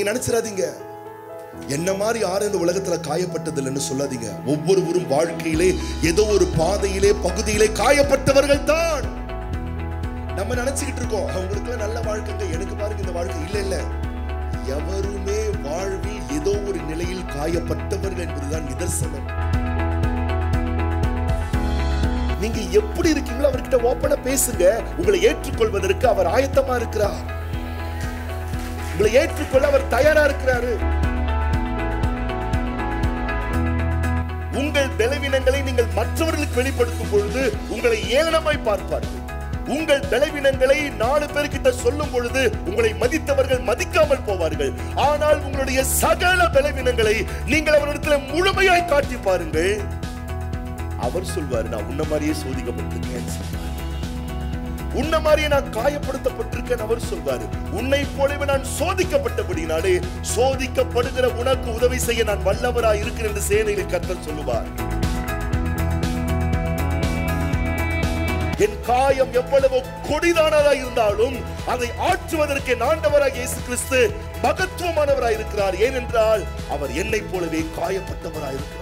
நீங்க நினைச்சிடாதீங்க என்ன மாதிரி யாரும் இந்த உலகத்துல காயப்பட்டது இல்லைன்னு சொல்லாதீங்க ஒவ்வொருவரும் வாழ்க்கையிலே ஏதோ ஒரு பாதையிலே பகுதியிலே காயப்பட்டவர்கள் தான் நம்ம நினைச்சுக்கிட்டு இருக்கோம் அவங்களுக்கு நல்ல வாழ்க்கைங்க எனக்கு பாருங்க இந்த வாழ்க்கை இல்ல இல்ல எவருமே வாழ்வில் ஏதோ ஒரு நிலையில் காயப்பட்டவர்கள் என்பதுதான் நிதர்சனம் நீங்க எப்படி இருக்கீங்களோ அவர்கிட்ட ஓப்பனா பேசுங்க உங்களை ஏற்றுக்கொள்வதற்கு அவர் ஆயத்தமா இருக்கிறார் உங்களை ஏற்றுக்கொள்ள அவர் தயாரா இருக்கிறாரு உங்கள் பலவீனங்களை நீங்கள் மற்றவர்களுக்கு வெளிப்படுத்தும் பொழுது உங்களை ஏளனமாய் பார்ப்பார்கள் உங்கள் பலவீனங்களை நாலு பேர்கிட்ட சொல்லும் பொழுது உங்களை மதித்தவர்கள் மதிக்காமல் போவார்கள் ஆனால் உங்களுடைய சகல பலவீனங்களை நீங்கள் அவரிடத்தில் முழுமையாய் காட்டி பாருங்கள் அவர் சொல்வார் நான் உன்ன மாதிரியே சோதிக்கப்பட்டிருக்கேன் உன்ன மாதிரியே நான் காயப்படுத்தப்பட்டிருக்கேன் அவர் சொல்வாரு உன்னை போலவே நான் சோதிக்கப்பட்டபடினாலே சோதிக்கப்படுகிற உனக்கு உதவி செய்ய நான் வல்லவராய் இருக்கிறேன் என்று சேனையில் கர்த்தர் சொல்லுவார் என் காயம் எவ்வளவு கொடிதானதா இருந்தாலும் அதை ஆற்றுவதற்கு என் ஆண்டவராக இயேசு கிறிஸ்து மகத்துவமானவராய் இருக்கிறார் ஏனென்றால் அவர் என்னை போலவே காயப்பட்டவராய் இருக்கிறார்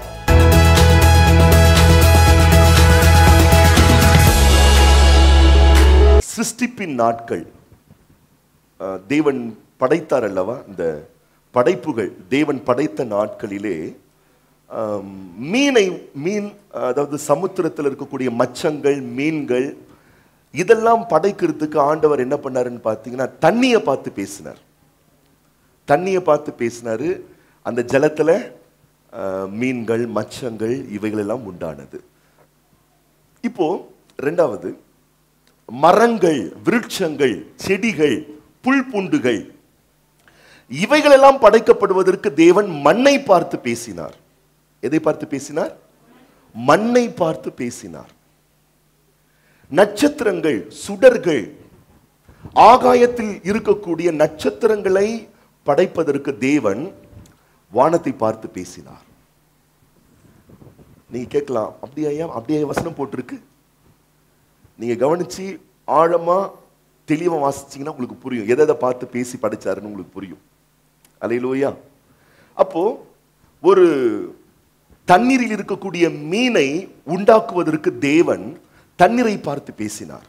சிருஷ்டிப்பின் நாட்கள் அஹ், தேவன் படைத்தார் அல்லவா இந்த படைப்புகள் தேவன் படைத்த நாட்களிலே ஆம், மீனை மீன் அதாவது சமுத்திரத்தில் இருக்கக்கூடிய மச்சங்கள் மீன்கள் இதெல்லாம் படைக்கிறதுக்கு ஆண்டவர் என்ன பண்ணாருன்னு பார்த்தீங்கன்னா தண்ணியை பார்த்து பேசினார் தண்ணியை பார்த்து பேசினாரு அந்த ஜலத்துல அஹ், மீன்கள் மச்சங்கள் இவைகள் எல்லாம் உண்டானது இப்போ ரெண்டாவது மரங்கள் விருட்சங்கள் செடிகள் புல் பூண்டுகள் இவைகளெல்லாம் படைக்கப்படுவதற்கு தேவன் மண்ணை பார்த்து பேசினார் எதை பார்த்து பேசினார் மண்ணை பார்த்து பேசினார் நட்சத்திரங்கள் சுடர்கள் ஆகாயத்தில் இருக்கக்கூடிய நட்சத்திரங்களை படைப்பதற்கு தேவன் வானத்தை பார்த்து பேசினார் நீங்க கேட்கலாம் அப்படியா ஐயா? அப்படியா வசனம் போட்டிருக்கு நீங்க கவனிச்சு ஆழமா தெளிவா வாசிச்சீங்கன்னா உங்களுக்கு புரியும் எதை எதை பார்த்து பேசி படிச்சாருன்னு உங்களுக்கு புரியும் அலையிலோயா அப்போ ஒரு தண்ணீரில் இருக்கக்கூடிய மீனை உண்டாக்குவதற்கு தேவன் தண்ணீரை பார்த்து பேசினார்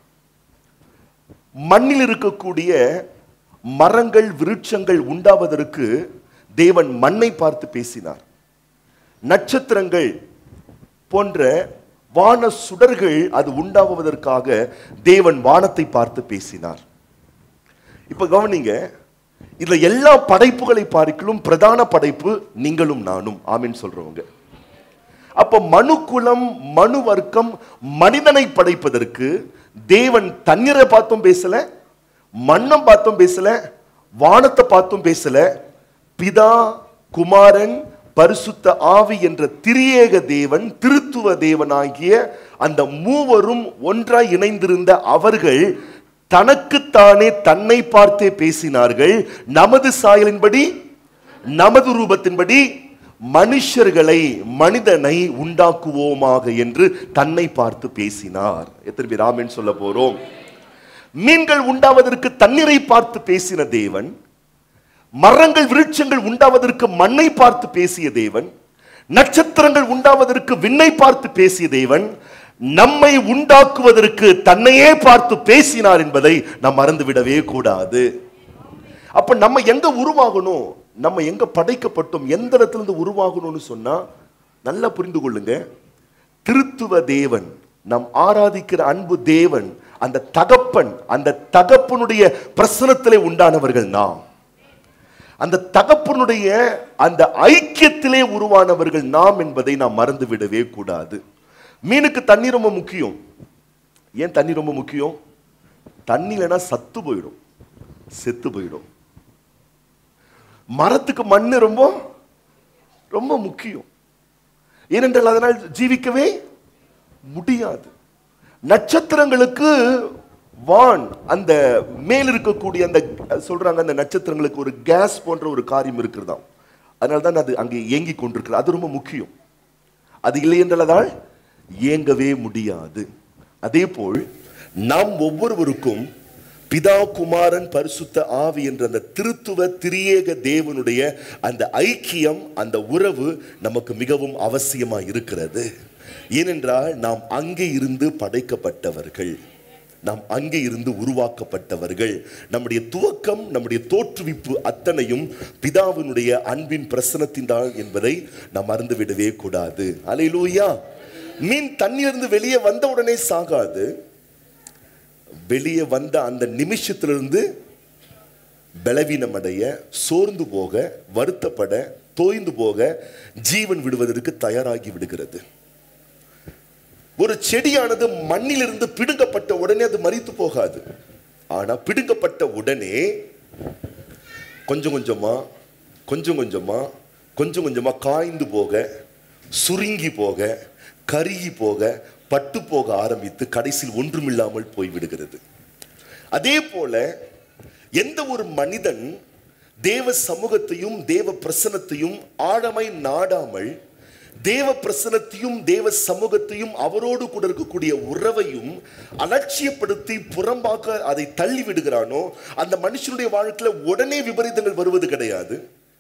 மண்ணில் இருக்கக்கூடிய மரங்கள் விருட்சங்கள் உண்டாவதற்கு தேவன் மண்ணை பார்த்து பேசினார் நட்சத்திரங்கள் போன்ற வான சுடர்கள் அது உண்டாவதற்காக தேவன் வானத்தை பார்த்து பேசினார் இப்ப கவனிங்க இதுல எல்லா படைப்புகளை பார்க்கலும் பிரதான படைப்பு நீங்களும் நானும் ஆமீன் சொல்றவங்க அப்ப மனு குலம் மனு வர்க்கம் மனிதனை படைப்பதற்கு தேவன் தண்ணீரை பார்த்தும் பேசல மண்ணம் பார்த்தும் பேசல வானத்தை பார்த்தும் பேசல பிதா குமாரன் பரிசுத்த ஆவி என்ற திரியேக தேவன் திருத்துவ தேவனாகிய அந்த மூவரும் ஒன்றாய் இணைந்திருந்த அவர்கள் தனக்குத்தானே தன்னை பார்த்தே பேசினார்கள் நமது சாயலின்படி நமது ரூபத்தின்படி மனுஷர்களை மனிதனை உண்டாக்குவோமாக என்று தன்னை பார்த்து பேசினார் எத்தனை பேர் ஆமென் சொல்ல போறோம் மீன்கள் உண்டாவதற்கு தண்ணீரை பார்த்து பேசின தேவன் மரங்கள் விருட்சங்கள் உண்டாவதற்கு மண்ணை பார்த்து பேசிய தேவன் நட்சத்திரங்கள் உண்டாவதற்கு விண்ணை பார்த்து பேசிய தேவன் நம்மை உண்டாக்குவதற்கு தன்னையே பார்த்து பேசினார் என்பதை நாம் மறந்துவிடவே கூடாது அப்ப நம்ம எங்க உருவாகணும் நம்ம எங்க படைக்கப்பட்டோம் எந்த இடத்துல இருந்து உருவாகணும்னு சொன்னா நல்லா புரிந்து கொள்ளுங்க திருத்துவ தேவன் நம் ஆராதிக்கிற அன்பு தேவன் அந்த தகப்பன் அந்த தகப்பனுடைய பிரசனத்திலே உண்டானவர்கள் நாம் அந்த தகப்பனுடைய அந்த ஐக்கியத்திலே உருவானவர்கள் நாம் என்பதை நாம் மறந்து விடவே கூடாது மீனுக்கு தண்ணி ரொம்ப முக்கியம் ஏன் தண்ணி ரொம்ப முக்கியம் தண்ணி இல்லைன்னா சத்து போயிடும் செத்து போயிடும் மரத்துக்கு மண்ணு ரொம்ப ரொம்ப முக்கியம் ஏனென்றால் அதனால் ஜீவிக்கவே முடியாது நட்சத்திரங்களுக்கு வான் அந்த மேல் இருக்கக்கூடிய அந்த சொல்றாங்க அந்த நட்சத்திரங்களுக்கு ஒரு கேஸ் போன்ற ஒரு காரியம் இருக்கிறதாம் அதனால தான் அது அங்கே இயங்கி கொண்டிருக்கிறது அது ரொம்ப முக்கியம் அது இல்லை என்றதால் இயங்கவே முடியாது அதே போல் நாம் ஒவ்வொருவருக்கும் பிதா குமாரன் பரிசுத்த ஆவி என்ற அந்த திருத்துவ திரியேக தேவனுடைய அந்த ஐக்கியம் அந்த உறவு நமக்கு மிகவும் அவசியமா இருக்கிறது ஏனென்றால் நாம் அங்கே இருந்து படைக்கப்பட்டவர்கள் நாம் அங்கே இருந்து உருவாக்கப்பட்டவர்கள் நம்முடைய துவக்கம் நம்முடைய தோற்றுவிப்பு அத்தனையும் பிதாவினுடைய அன்பின் பிரசனத்தின்தான் என்பதை நாம் மறந்துவிடவே கூடாது அலையிலூயா மீன் தண்ணியிலிருந்து வெளியே வந்த உடனே சாகாது வெளியே வந்த அந்த நிமிஷத்திலிருந்து பலவீனமடைய சோர்ந்து போக வருத்தப்பட தோய்ந்து போக ஜீவன் விடுவதற்கு தயாராகி விடுகிறது ஒரு செடியானது மண்ணிலிருந்து பிடுங்கப்பட்ட உடனே அது மரித்து போகாது ஆனா பிடுங்கப்பட்ட உடனே கொஞ்சம் கொஞ்சமா கொஞ்சம் கொஞ்சமா கொஞ்சம் கொஞ்சமா காய்ந்து போக சுருங்கி போக கருகி போக பட்டு போக ஆரம்பித்து கடைசியில் ஒன்றுமில்லாமல் போய்விடுகிறது அதே போல எந்த ஒரு மனிதன் தேவ சமூகத்தையும் தேவ பிரசனத்தையும் ஆழமை நாடாமல் தேவ பிரசனத்தையும் தேவ சமூகத்தையும் அவரோடு கூட இருக்கக்கூடிய உறவையும் அலட்சியப்படுத்தி புறம்பாக்க அதை தள்ளி விடுகிறானோ அந்த மனுஷனுடைய வாழ்க்கையில உடனே விபரீதங்கள் வருவது கிடையாது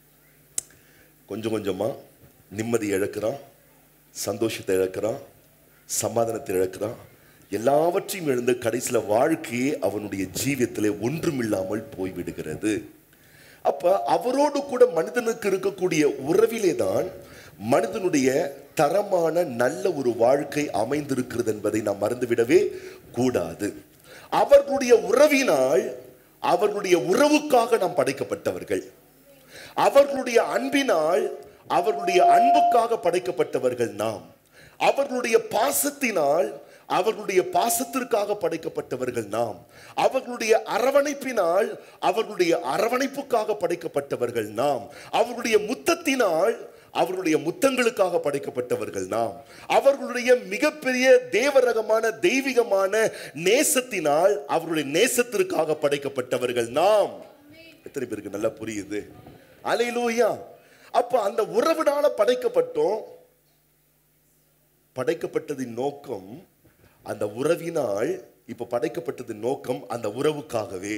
கொஞ்சம் கொஞ்சமா நிம்மதி இழக்கிறான் சந்தோஷத்தை இழக்கிறான் சமாதானத்தை இழக்கிறான் எல்லாவற்றையும் இழந்து கடைசியில வாழ்க்கையே அவனுடைய ஜீவியத்திலே ஒன்றுமில்லாமல் போய்விடுகிறது அப்ப அவரோடு கூட மனிதனுக்கு இருக்கக்கூடிய உறவிலே தான் மனிதனுடைய தரமான நல்ல ஒரு வாழ்க்கை அமைந்திருக்கிறது என்பதை நாம் மறந்துவிடவே கூடாது அவர்களுடைய உறவினால் அவர்களுடைய உறவுக்காக நாம் படைக்கப்பட்டவர்கள் அவர்களுடைய அன்பினால் அவர்களுடைய அன்புக்காக படைக்கப்பட்டவர்கள் நாம் அவர்களுடைய பாசத்தினால் அவர்களுடைய பாசத்திற்காக படைக்கப்பட்டவர்கள் நாம் அவர்களுடைய அரவணைப்பினால் அவர்களுடைய அரவணைப்புக்காக படைக்கப்பட்டவர்கள் நாம் அவர்களுடைய முத்தத்தினால் அவர்களுடைய முத்தங்களுக்காக படைக்கப்பட்டவர்கள் நாம் அவர்களுடைய மிகப்பெரிய தேவரகமான தெய்வீகமான நேசத்தினால் அவர்களுடைய நேசத்திற்காக படைக்கப்பட்டவர்கள் நாம் எத்தனை பேருக்கு நல்லா புரியுது அலையிலூயா அப்ப அந்த உறவினால படைக்கப்பட்டோம் படைக்கப்பட்டதின் நோக்கம் அந்த உறவினால் இப்ப படைக்கப்பட்டதின் நோக்கம் அந்த உறவுக்காகவே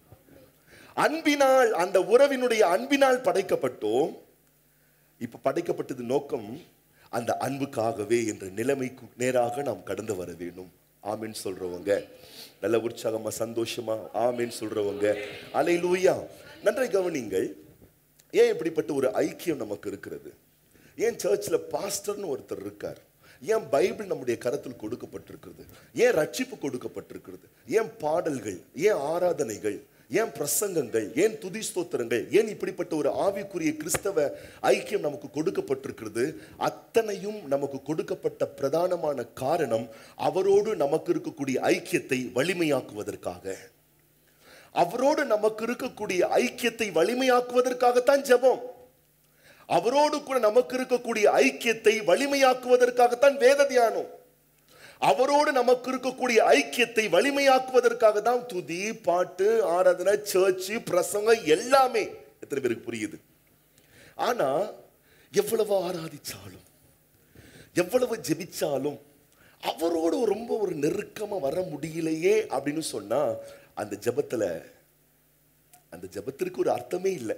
அன்பினால் அந்த உறவினுடைய அன்பினால் படைக்கப்பட்டோம் இப்ப படைக்கப்பட்டது நோக்கம் அந்த அன்புக்காகவே என்ற நிலைமைக்கு நேராக நாம் கடந்து வர வேண்டும் ஆமீன் சொல்றவங்க நல்ல உற்சாகமா சந்தோஷமா ஆமீன் சொல்றவங்க அலையிலூயா நன்றை கவனிங்கள் ஏன் இப்படிப்பட்ட ஒரு ஐக்கியம் நமக்கு இருக்கிறது ஏன் சர்ச்சில் பாஸ்டர்னு ஒருத்தர் இருக்கார் ஏன் பைபிள் நம்முடைய கரத்தில் கொடுக்கப்பட்டிருக்கிறது ஏன் ரட்சிப்பு கொடுக்கப்பட்டிருக்கிறது ஏன் பாடல்கள் ஏன் ஆராதனைகள் ஏன் பிரசங்கங்கள் ஏன் துதி ஸ்தோத்திரங்கள் ஏன் இப்படிப்பட்ட ஒரு ஆவிக்குரிய கிறிஸ்தவ ஐக்கியம் நமக்கு கொடுக்கப்பட்டிருக்கிறது அத்தனையும் நமக்கு கொடுக்கப்பட்ட பிரதானமான காரணம் அவரோடு நமக்கு இருக்கக்கூடிய ஐக்கியத்தை வலிமையாக்குவதற்காக அவரோடு நமக்கு இருக்கக்கூடிய ஐக்கியத்தை வலிமையாக்குவதற்காகத்தான் ஜெபம் அவரோடு கூட நமக்கு இருக்கக்கூடிய ஐக்கியத்தை வலிமையாக்குவதற்காகத்தான் வேத தியானம் அவரோடு நமக்கு இருக்கக்கூடிய ஐக்கியத்தை வலிமையாக்குவதற்காக தான் துதி பாட்டு ஆராதனை சர்ச்சு பிரசங்கம் எல்லாமே எத்தனை பேருக்கு புரியுது ஆனா எவ்வளவு ஆராதிச்சாலும் எவ்வளவு ஜெபிச்சாலும் அவரோடு ரொம்ப ஒரு நெருக்கமா வர முடியலையே அப்படின்னு சொன்னா அந்த ஜெபத்துல அந்த ஜெபத்திற்கு ஒரு அர்த்தமே இல்லை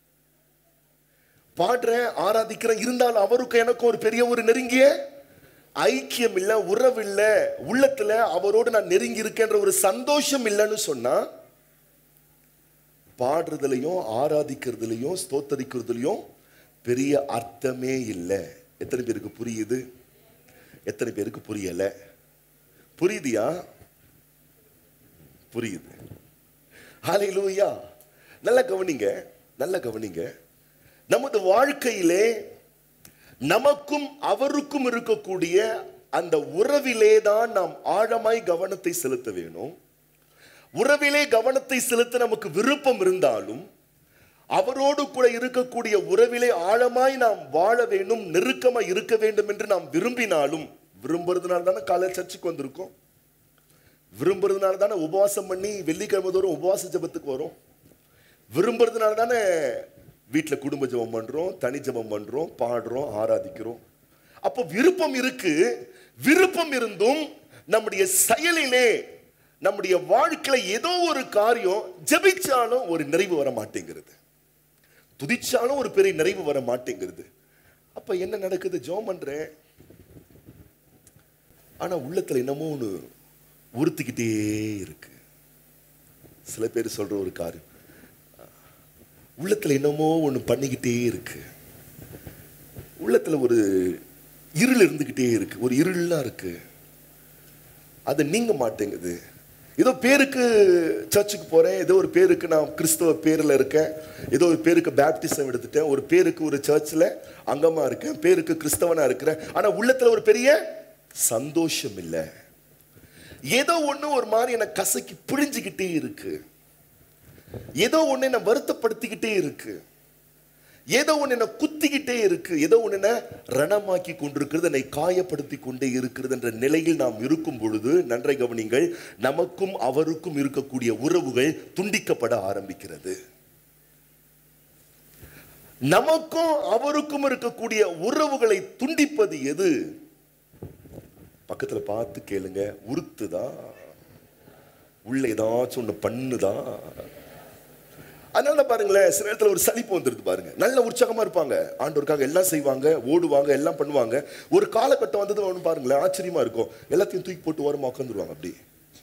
பாடுறேன் ஆராதிக்கிறேன் இருந்தாலும் அவருக்கும் எனக்கும் ஒரு பெரிய ஒரு நெருங்கிய ஐக்கியம் இல்லை உறவு இல்லை உள்ளத்துல அவரோடு நான் நெருங்கி இருக்கேன்ற ஒரு சந்தோஷம் இல்லைன்னு சொன்னா பாடுறதுலையும் ஆராதிக்கிறதுலையும் ஸ்தோத்தரிக்கிறதுலையும் பெரிய அர்த்தமே இல்லை எத்தனை பேருக்கு புரியுது எத்தனை பேருக்கு புரியல புரியுதியா புரியுது ஹalleluya நல்ல கவனிங்க நல்ல கவனிங்க நமது வாழ்க்கையிலே நமக்கும் அவருக்கும் இருக்கக்கூடிய அந்த உறவிலே தான் நாம் ஆழமாய் கவனத்தை செலுத்த வேணும் உறவிலே கவனத்தை செலுத்த நமக்கு விருப்பம் இருந்தாலும் அவரோடு கூட இருக்கக்கூடிய உறவிலே ஆழமாய் நாம் வாழ வேண்டும் நெருக்கமாய் இருக்க வேண்டும் என்று நாம் விரும்பினாலும் விரும்புறதுனால தானே காலையில் சர்ச்சுக்கு வந்திருக்கோம் விரும்புறதுனால தானே உபவாசம் பண்ணி வெள்ளிக்கிழமை தோறும் உபவாச ஜெபத்துக்கு வரோம் விரும்புறதுனால தானே வீட்டில் குடும்ப ஜெபம் பண்றோம் தனி ஜெபம் பண்றோம் பாடுறோம் ஆராதிக்கிறோம் அப்போ விருப்பம் இருக்கு விருப்பம் இருந்தும் நம்முடைய செயலிலே நம்முடைய வாழ்க்கையில ஏதோ ஒரு காரியம் ஜெபிச்சாலும் ஒரு நிறைவு வர மாட்டேங்கிறது துதிச்சாலும் ஒரு பெரிய நிறைவு வர மாட்டேங்கிறது அப்ப என்ன நடக்குது ஜோம் பண்றேன் ஆனா உள்ளத்துல என்னமோ ஒன்று உறுத்திக்கிட்டே இருக்கு சில பேர் சொல்ற ஒரு காரியம் உள்ளத்துல என்னமோ ஒன்று பண்ணிக்கிட்டே இருக்கு உள்ளத்துல ஒரு இருள் இருந்துக்கிட்டே இருக்கு ஒரு இருள்லாம் இருக்கு அது நீங்க மாட்டேங்குது ஏதோ பேருக்கு சர்ச்சுக்கு போறேன் ஏதோ ஒரு பேருக்கு நான் கிறிஸ்தவ பேர்ல இருக்கேன் ஏதோ ஒரு பேருக்கு பேப்டிசம் எடுத்துட்டேன் ஒரு பேருக்கு ஒரு சர்ச்சில் அங்கமா இருக்கேன் பேருக்கு கிறிஸ்தவனா இருக்கிறேன் ஆனா உள்ளத்துல ஒரு பெரிய சந்தோஷம் இல்லை ஏதோ ஒண்ணு ஒரு மாதிரி என்னை கசக்கி பிழிஞ்சுக்கிட்டே இருக்கு ஏதோ ஒண்ணு என்னை வருத்தப்படுத்திக்கிட்டே இருக்கு ஏதோ ஒண்ணு என்ன குத்திக்கிட்டே இருக்கு ஏதோ ஒண்ணு என்ன ரணமாக்கி கொண்டிருக்கிறது என்னை காயப்படுத்தி கொண்டே இருக்கிறது என்ற நிலையில் நாம் இருக்கும் பொழுது நன்றை கவனிங்கள் நமக்கும் அவருக்கும் இருக்கக்கூடிய உறவுகள் துண்டிக்கப்பட ஆரம்பிக்கிறது நமக்கும் அவருக்கும் இருக்கக்கூடிய உறவுகளை துண்டிப்பது எது பக்கத்துல பார்த்து கேளுங்க உறுத்துதா உள்ள ஏதாச்சும் ஒண்ணு பண்ணுதா அதனால பாருங்களேன் சில இடத்துல ஒரு சலிப்பு வந்துருது பாருங்க நல்ல உற்சாகமா இருப்பாங்க ஆண்டவருக்காக எல்லாம் செய்வாங்க ஓடுவாங்க எல்லாம் பண்ணுவாங்க ஒரு காலகட்டம் வந்தது ஒன்று பாருங்களேன் ஆச்சரியமா இருக்கும் எல்லாத்தையும் தூக்கி போட்டு ஓரமா உட்காந்துருவாங்க அப்படி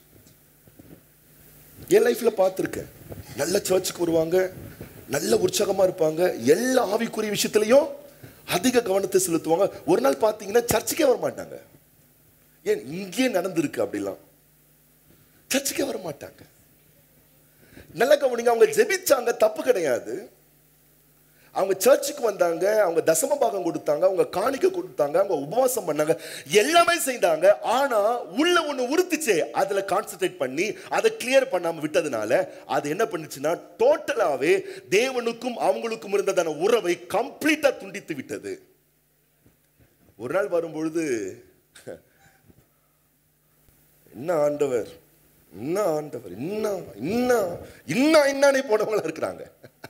என் லைஃப்ல பார்த்துருக்கேன் நல்ல சர்ச்சுக்கு வருவாங்க நல்ல உற்சாகமா இருப்பாங்க எல்லா ஆவிக்குரிய விஷயத்திலையும் அதிக கவனத்தை செலுத்துவாங்க ஒரு நாள் பார்த்தீங்கன்னா சர்ச்சுக்கே வர மாட்டாங்க ஏன் இங்கே நடந்திருக்கு அப்படிலாம் சர்ச்சுக்கே வர மாட்டாங்க நல்ல கவனிங்க அவங்க ஜெபிச்சாங்க தப்பு கிடையாது அவங்க சர்ச்சுக்கு வந்தாங்க அவங்க தசம பாகம் கொடுத்தாங்க அவங்க காணிக்க கொடுத்தாங்க அவங்க உபவாசம் பண்ணாங்க எல்லாமே செய்தாங்க ஆனா உள்ள ஒண்ணு உறுத்துச்சே அதுல கான்சென்ட்ரேட் பண்ணி அதை கிளியர் பண்ணாம விட்டதுனால அது என்ன பண்ணுச்சுன்னா டோட்டலாவே தேவனுக்கும் அவங்களுக்கும் இருந்ததான உறவை கம்ப்ளீட்டா துண்டித்து விட்டது ஒரு நாள் வரும்பொழுது என்ன ஆண்டவர் என்ன ஆண்டவர் இன்னும் இன்னும் இன்னும் இன்னானே போனவங்களா இருக்கிறாங்க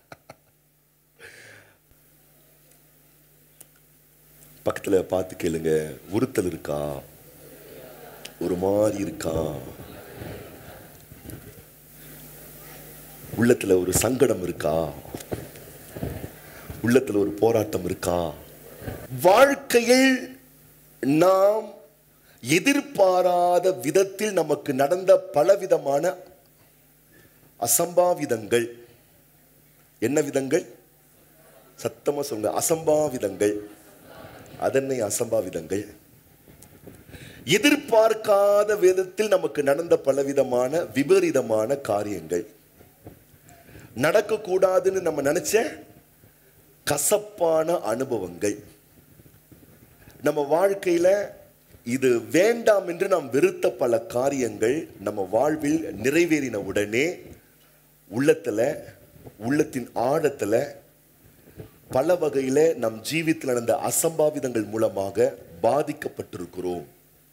பக்கத்துல பார்த்து கேளுங்க உறுத்தல் இருக்கா ஒரு மாதிரி இருக்கா உள்ளத்துல ஒரு சங்கடம் இருக்கா உள்ளத்துல ஒரு போராட்டம் இருக்கா வாழ்க்கையில் நாம் எதிர்பாராத விதத்தில் நமக்கு நடந்த பலவிதமான அசம்பாவிதங்கள் என்ன விதங்கள் சத்தமா சொல்லுங்க அசம்பாவிதங்கள் அதென்னை அசம்பாவிதங்கள் எதிர்பார்க்காத விதத்தில் நமக்கு நடந்த பலவிதமான விபரீதமான காரியங்கள் நடக்கக்கூடாதுன்னு நம்ம நினைச்ச கசப்பான அனுபவங்கள் நம்ம வாழ்க்கையில இது வேண்டாம் என்று நாம் வெறுத்த பல காரியங்கள் நம்ம வாழ்வில் நிறைவேறின உடனே உள்ளத்துல உள்ளத்தின் ஆழத்துல பல வகையில நம் ஜீவித்தில் நடந்த அசம்பாவிதங்கள் மூலமாக பாதிக்கப்பட்டிருக்கிறோம்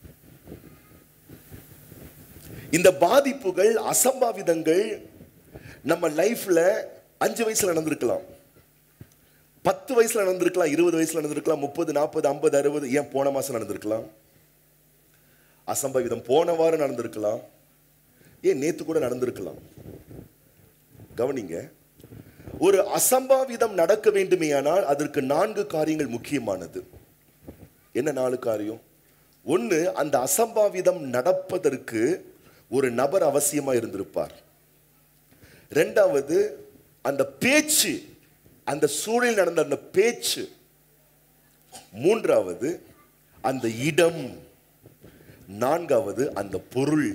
இந்த பாதிப்புகள் அசம்பாவிதங்கள் நம்ம லைஃப்ல அஞ்சு வயசுல நடந்திருக்கலாம் பத்து வயசுல நடந்திருக்கலாம் இருபது வயசுல நடந்திருக்கலாம் முப்பது நாற்பது ஐம்பது அறுபது ஏன் போன மாசம் நடந்திருக்கலாம் அசம்பாவிதம் போன வாரம் நடந்திருக்கலாம் ஏன் நேத்து கூட நடந்திருக்கலாம் கவனிங்க ஒரு அசம்பாவிதம் நடக்க வேண்டுமேயானால் அதற்கு நான்கு காரியங்கள் முக்கியமானது என்ன நாலு காரியம் ஒன்று அந்த அசம்பாவிதம் நடப்பதற்கு ஒரு நபர் அவசியமா இருந்திருப்பார் ரெண்டாவது அந்த பேச்சு அந்த சூழலில் நடந்த அந்த பேச்சு மூன்றாவது அந்த இடம் நான்காவது அந்த பொருள்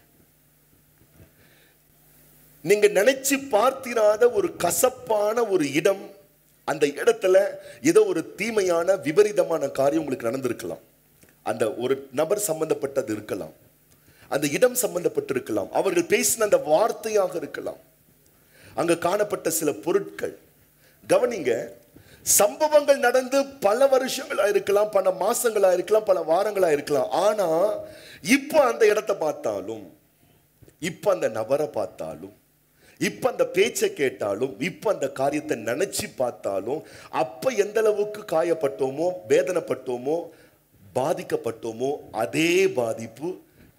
நீங்க நினைச்சு பார்த்திராத ஒரு கசப்பான ஒரு இடம் அந்த இடத்துல ஏதோ ஒரு தீமையான விபரீதமான காரியம் உங்களுக்கு நடந்திருக்கலாம் அந்த ஒரு நபர் சம்பந்தப்பட்டது இருக்கலாம் அந்த இடம் சம்பந்தப்பட்டிருக்கலாம் அவர்கள் பேசின அந்த வார்த்தையாக இருக்கலாம் அங்க காணப்பட்ட சில பொருட்கள் கவனிங்க சம்பவங்கள் நடந்து பல வருஷங்களா இருக்கலாம் பல மாசங்களா இருக்கலாம் பல வாரங்களா இருக்கலாம் ஆனா இப்ப அந்த இடத்தை பார்த்தாலும் இப்ப அந்த நபரை பார்த்தாலும் இப்ப அந்த பேச்சை கேட்டாலும் இப்ப அந்த காரியத்தை நினைச்சு பார்த்தாலும் அப்ப எந்த அளவுக்கு காயப்பட்டோமோ வேதனைப்பட்டோமோ பாதிக்கப்பட்டோமோ அதே பாதிப்பு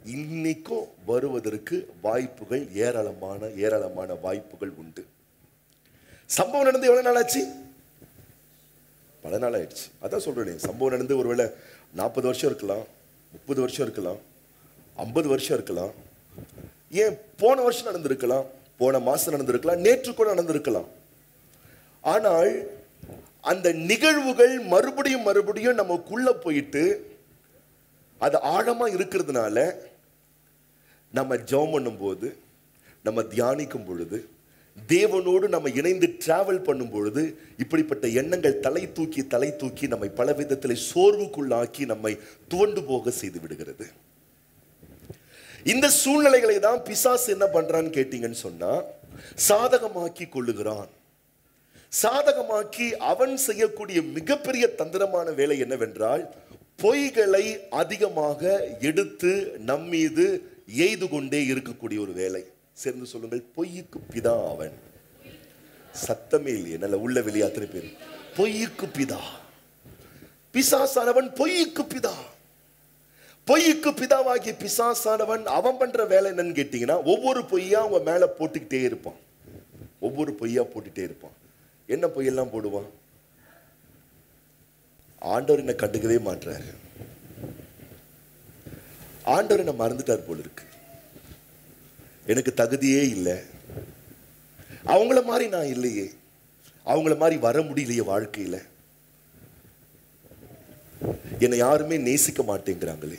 இன்னைக்கும் வருவதற்கு வாய்ப்புகள் ஏராளமான ஏராளமான வாய்ப்புகள் உண்டு சம்பவம் நடந்து எவ்வளவு நாள் ஆச்சு பல நாள் ஆயிடுச்சு அதான் சொல்றேன் சம்பவம் நடந்து ஒருவேளை நாற்பது வருஷம் இருக்கலாம் முப்பது வருஷம் இருக்கலாம் ஐம்பது வருஷம் இருக்கலாம் ஏன் போன வருஷம் நடந்திருக்கலாம் போன மாசம் நடந்திருக்கலாம் நேற்று கூட நடந்திருக்கலாம் ஆனால் அந்த நிகழ்வுகள் மறுபடியும் மறுபடியும் நமக்குள்ள போயிட்டு அது ஆழமா இருக்கிறதுனால நம்ம ஜெபம் பண்ணும்போது நம்ம தியானிக்கும் பொழுது தேவனோடு நம்ம இணைந்து டிராவல் பண்ணும் பொழுது இப்படிப்பட்ட எண்ணங்கள் தலை தூக்கி தலை தூக்கி நம்மை பல விதத்தில் சோர்வுக்குள்ளாக்கி நம்மை துவண்டு போக செய்து விடுகிறது இந்த சூழ்நிலைகளை தான் பிசாசு என்ன பண்றான்னு கேட்டீங்கன்னு சொன்னா சாதகமாக்கி கொள்ளுகிறான் சாதகமாக்கி அவன் செய்யக்கூடிய மிகப்பெரிய தந்திரமான வேலை என்னவென்றால் பொய்களை அதிகமாக எடுத்து நம்மீது எய்து கொண்டே இருக்கக்கூடிய ஒரு வேலை சேர்ந்து சொல்லுங்கள் பொய்யுக்கு பிதா அவன் சத்தமே இல்லையே நல்ல உள்ள வெளியே அத்தனை பேர் பொய்யுக்கு பிதா பிசாசானவன் பொய்யுக்கு பிதா பொய்யுக்கு பிதாவாகிய பிசாசானவன் அவன் பண்ற வேலை என்னன்னு கேட்டீங்கன்னா ஒவ்வொரு பொய்யா அவங்க மேல போட்டுக்கிட்டே இருப்பான் ஒவ்வொரு பொய்யா போட்டுட்டே இருப்பான் என்ன பொய்யெல்லாம் போடுவான் ஆண்டவர் என்ன கண்டுக்கவே மாட்டாரு ஆண்டவர் என்ன மறந்துட்டார் போல இருக்கு எனக்கு தகுதியே இல்லை அவங்கள மாதிரி நான் இல்லையே அவங்கள மாதிரி வர முடியலையே வாழ்க்கையில என்னை யாருமே நேசிக்க மாட்டேங்கிறாங்களே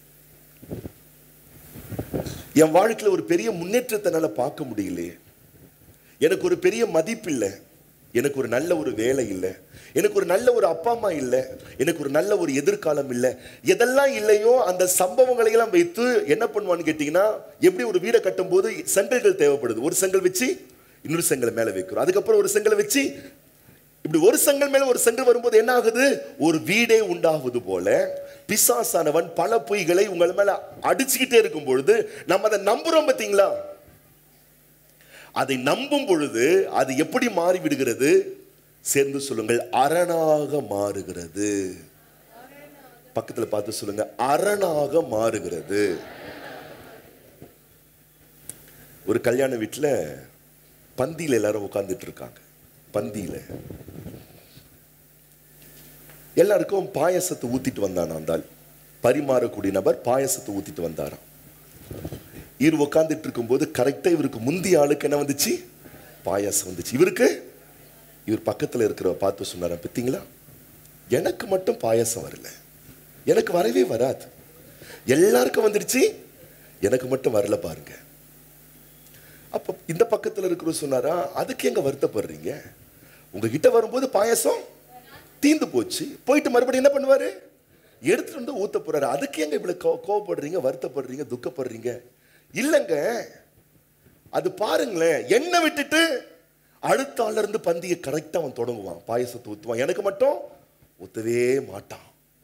என் வாழ்க்கையில ஒரு பெரிய முன்னேற்றத்தை என்னால பார்க்க முடியலையே எனக்கு ஒரு பெரிய மதிப்பு இல்லை எனக்கு ஒரு நல்ல ஒரு வேலை இல்லை எனக்கு ஒரு நல்ல ஒரு அப்பா அம்மா இல்லை எனக்கு ஒரு நல்ல ஒரு எதிர்காலம் இல்லை எதெல்லாம் இல்லையோ அந்த சம்பவங்களை எல்லாம் வைத்து என்ன பண்ணுவான்னு கேட்டீங்கன்னா எப்படி ஒரு வீடை கட்டும்போது செங்கல்கள் தேவைப்படுது ஒரு செங்கல் வச்சு இன்னொரு செங்கலை மேலே வைக்கிறோம் அதுக்கப்புறம் ஒரு செங்கலை வச்சு இப்படி ஒரு செங்கல் மேல ஒரு செங்கல் வரும்போது என்ன ஆகுது ஒரு வீடே உண்டாகுது போல பிசாசானவன் பல பொய்களை உங்கள் மேல அடிச்சுக்கிட்டே இருக்கும் பொழுது நம்ம அதை நம்புறோம் பார்த்தீங்களா அதை நம்பும் பொழுது அது எப்படி மாறி விடுகிறது சேர்ந்து சொல்லுங்கள் அரணாக மாறுகிறது பக்கத்துல பார்த்து சொல்லுங்க அரணாக மாறுகிறது ஒரு கல்யாண வீட்டுல பந்தியில எல்லாரும் உட்கார்ந்துட்டு இருக்காங்க பந்தியில எல்லாருக்கும் பாயசத்தை ஊத்திட்டு வந்தான் அந்த பரிமாறக்கூடிய நபர் பாயசத்தை ஊத்திட்டு வந்தாராம் இவர் உட்கார்ந்துட்டு இருக்கும்போது கரெக்டா இவருக்கு முந்திய ஆளுக்கு என்ன வந்துச்சு பாயாசம் வந்துச்சு இவருக்கு இவர் பக்கத்துல இருக்கிறவ பார்த்து சொன்னாரா பார்த்தீங்களா எனக்கு மட்டும் பாயாசம் வரல எனக்கு வரவே வராது எல்லாருக்கும் வந்துடுச்சு எனக்கு மட்டும் வரல பாருங்க அப்ப இந்த பக்கத்துல இருக்கிற சொன்னாரா அதுக்கு எங்க வருத்தப்படுறீங்க உங்ககிட்ட வரும்போது பாயாசம் தீந்து போச்சு போயிட்டு மறுபடியும் என்ன பண்ணுவாரு எடுத்துட்டு வந்து ஊத்த போறாரு அதுக்கு எங்க இவ்வளவு கோ- கோவப்படுறீங்க வருத்தப்படுறீங்க துக்கப்படுறீங்க இல்லைங்க அது பாருங்களேன் என்ன விட்டுட்டு அடுத்த ஆள்ல இருந்து பந்தியை கரெக்டா அவன் தொடங்குவான் பாயசத்தை ஊத்துவான் எனக்கு மட்டும் ஊத்தவே மாட்டான்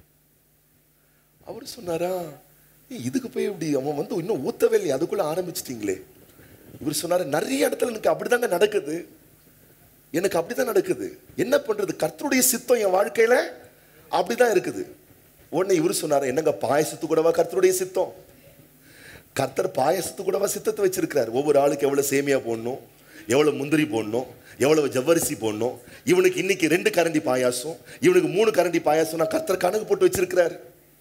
அவர் சொன்னாரா "ஏய், இதுக்கு போய் இப்படி அவன் வந்து இன்னும் ஊத்தவே இல்லையே அதுக்குள்ள ஆரம்பிச்சிட்டீங்களே இவர் சொன்னாரு நிறைய இடத்துல எனக்கு அப்படிதாங்க நடக்குது எனக்கு அப்படிதான் நடக்குது என்ன பண்றது கர்த்தருடைய சித்தம் என் வாழ்க்கையில அப்படிதான் இருக்குது உடனே இவர் சொன்னாரு என்னங்க பாயசத்து கூடவா கர்த்தருடைய சித்தம் கர்த்தர் பாயசத்து கூடவா சித்தத்தை வச்சிருக்கிறார் ஒவ்வொரு ஆளுக்கு எவ்வளவு சேமியா போடணும் எவ்வளவு முந்திரி போடணும் எவ்வளவு ஜவ்வரிசி போடணும் இவனுக்கு இன்னைக்கு ரெண்டு கரண்டி பாயாசம் இவனுக்கு மூணு கரண்டி பாயாசம் நான் கர்த்தர் கணக்கு போட்டு வச்சிருக்கிறார்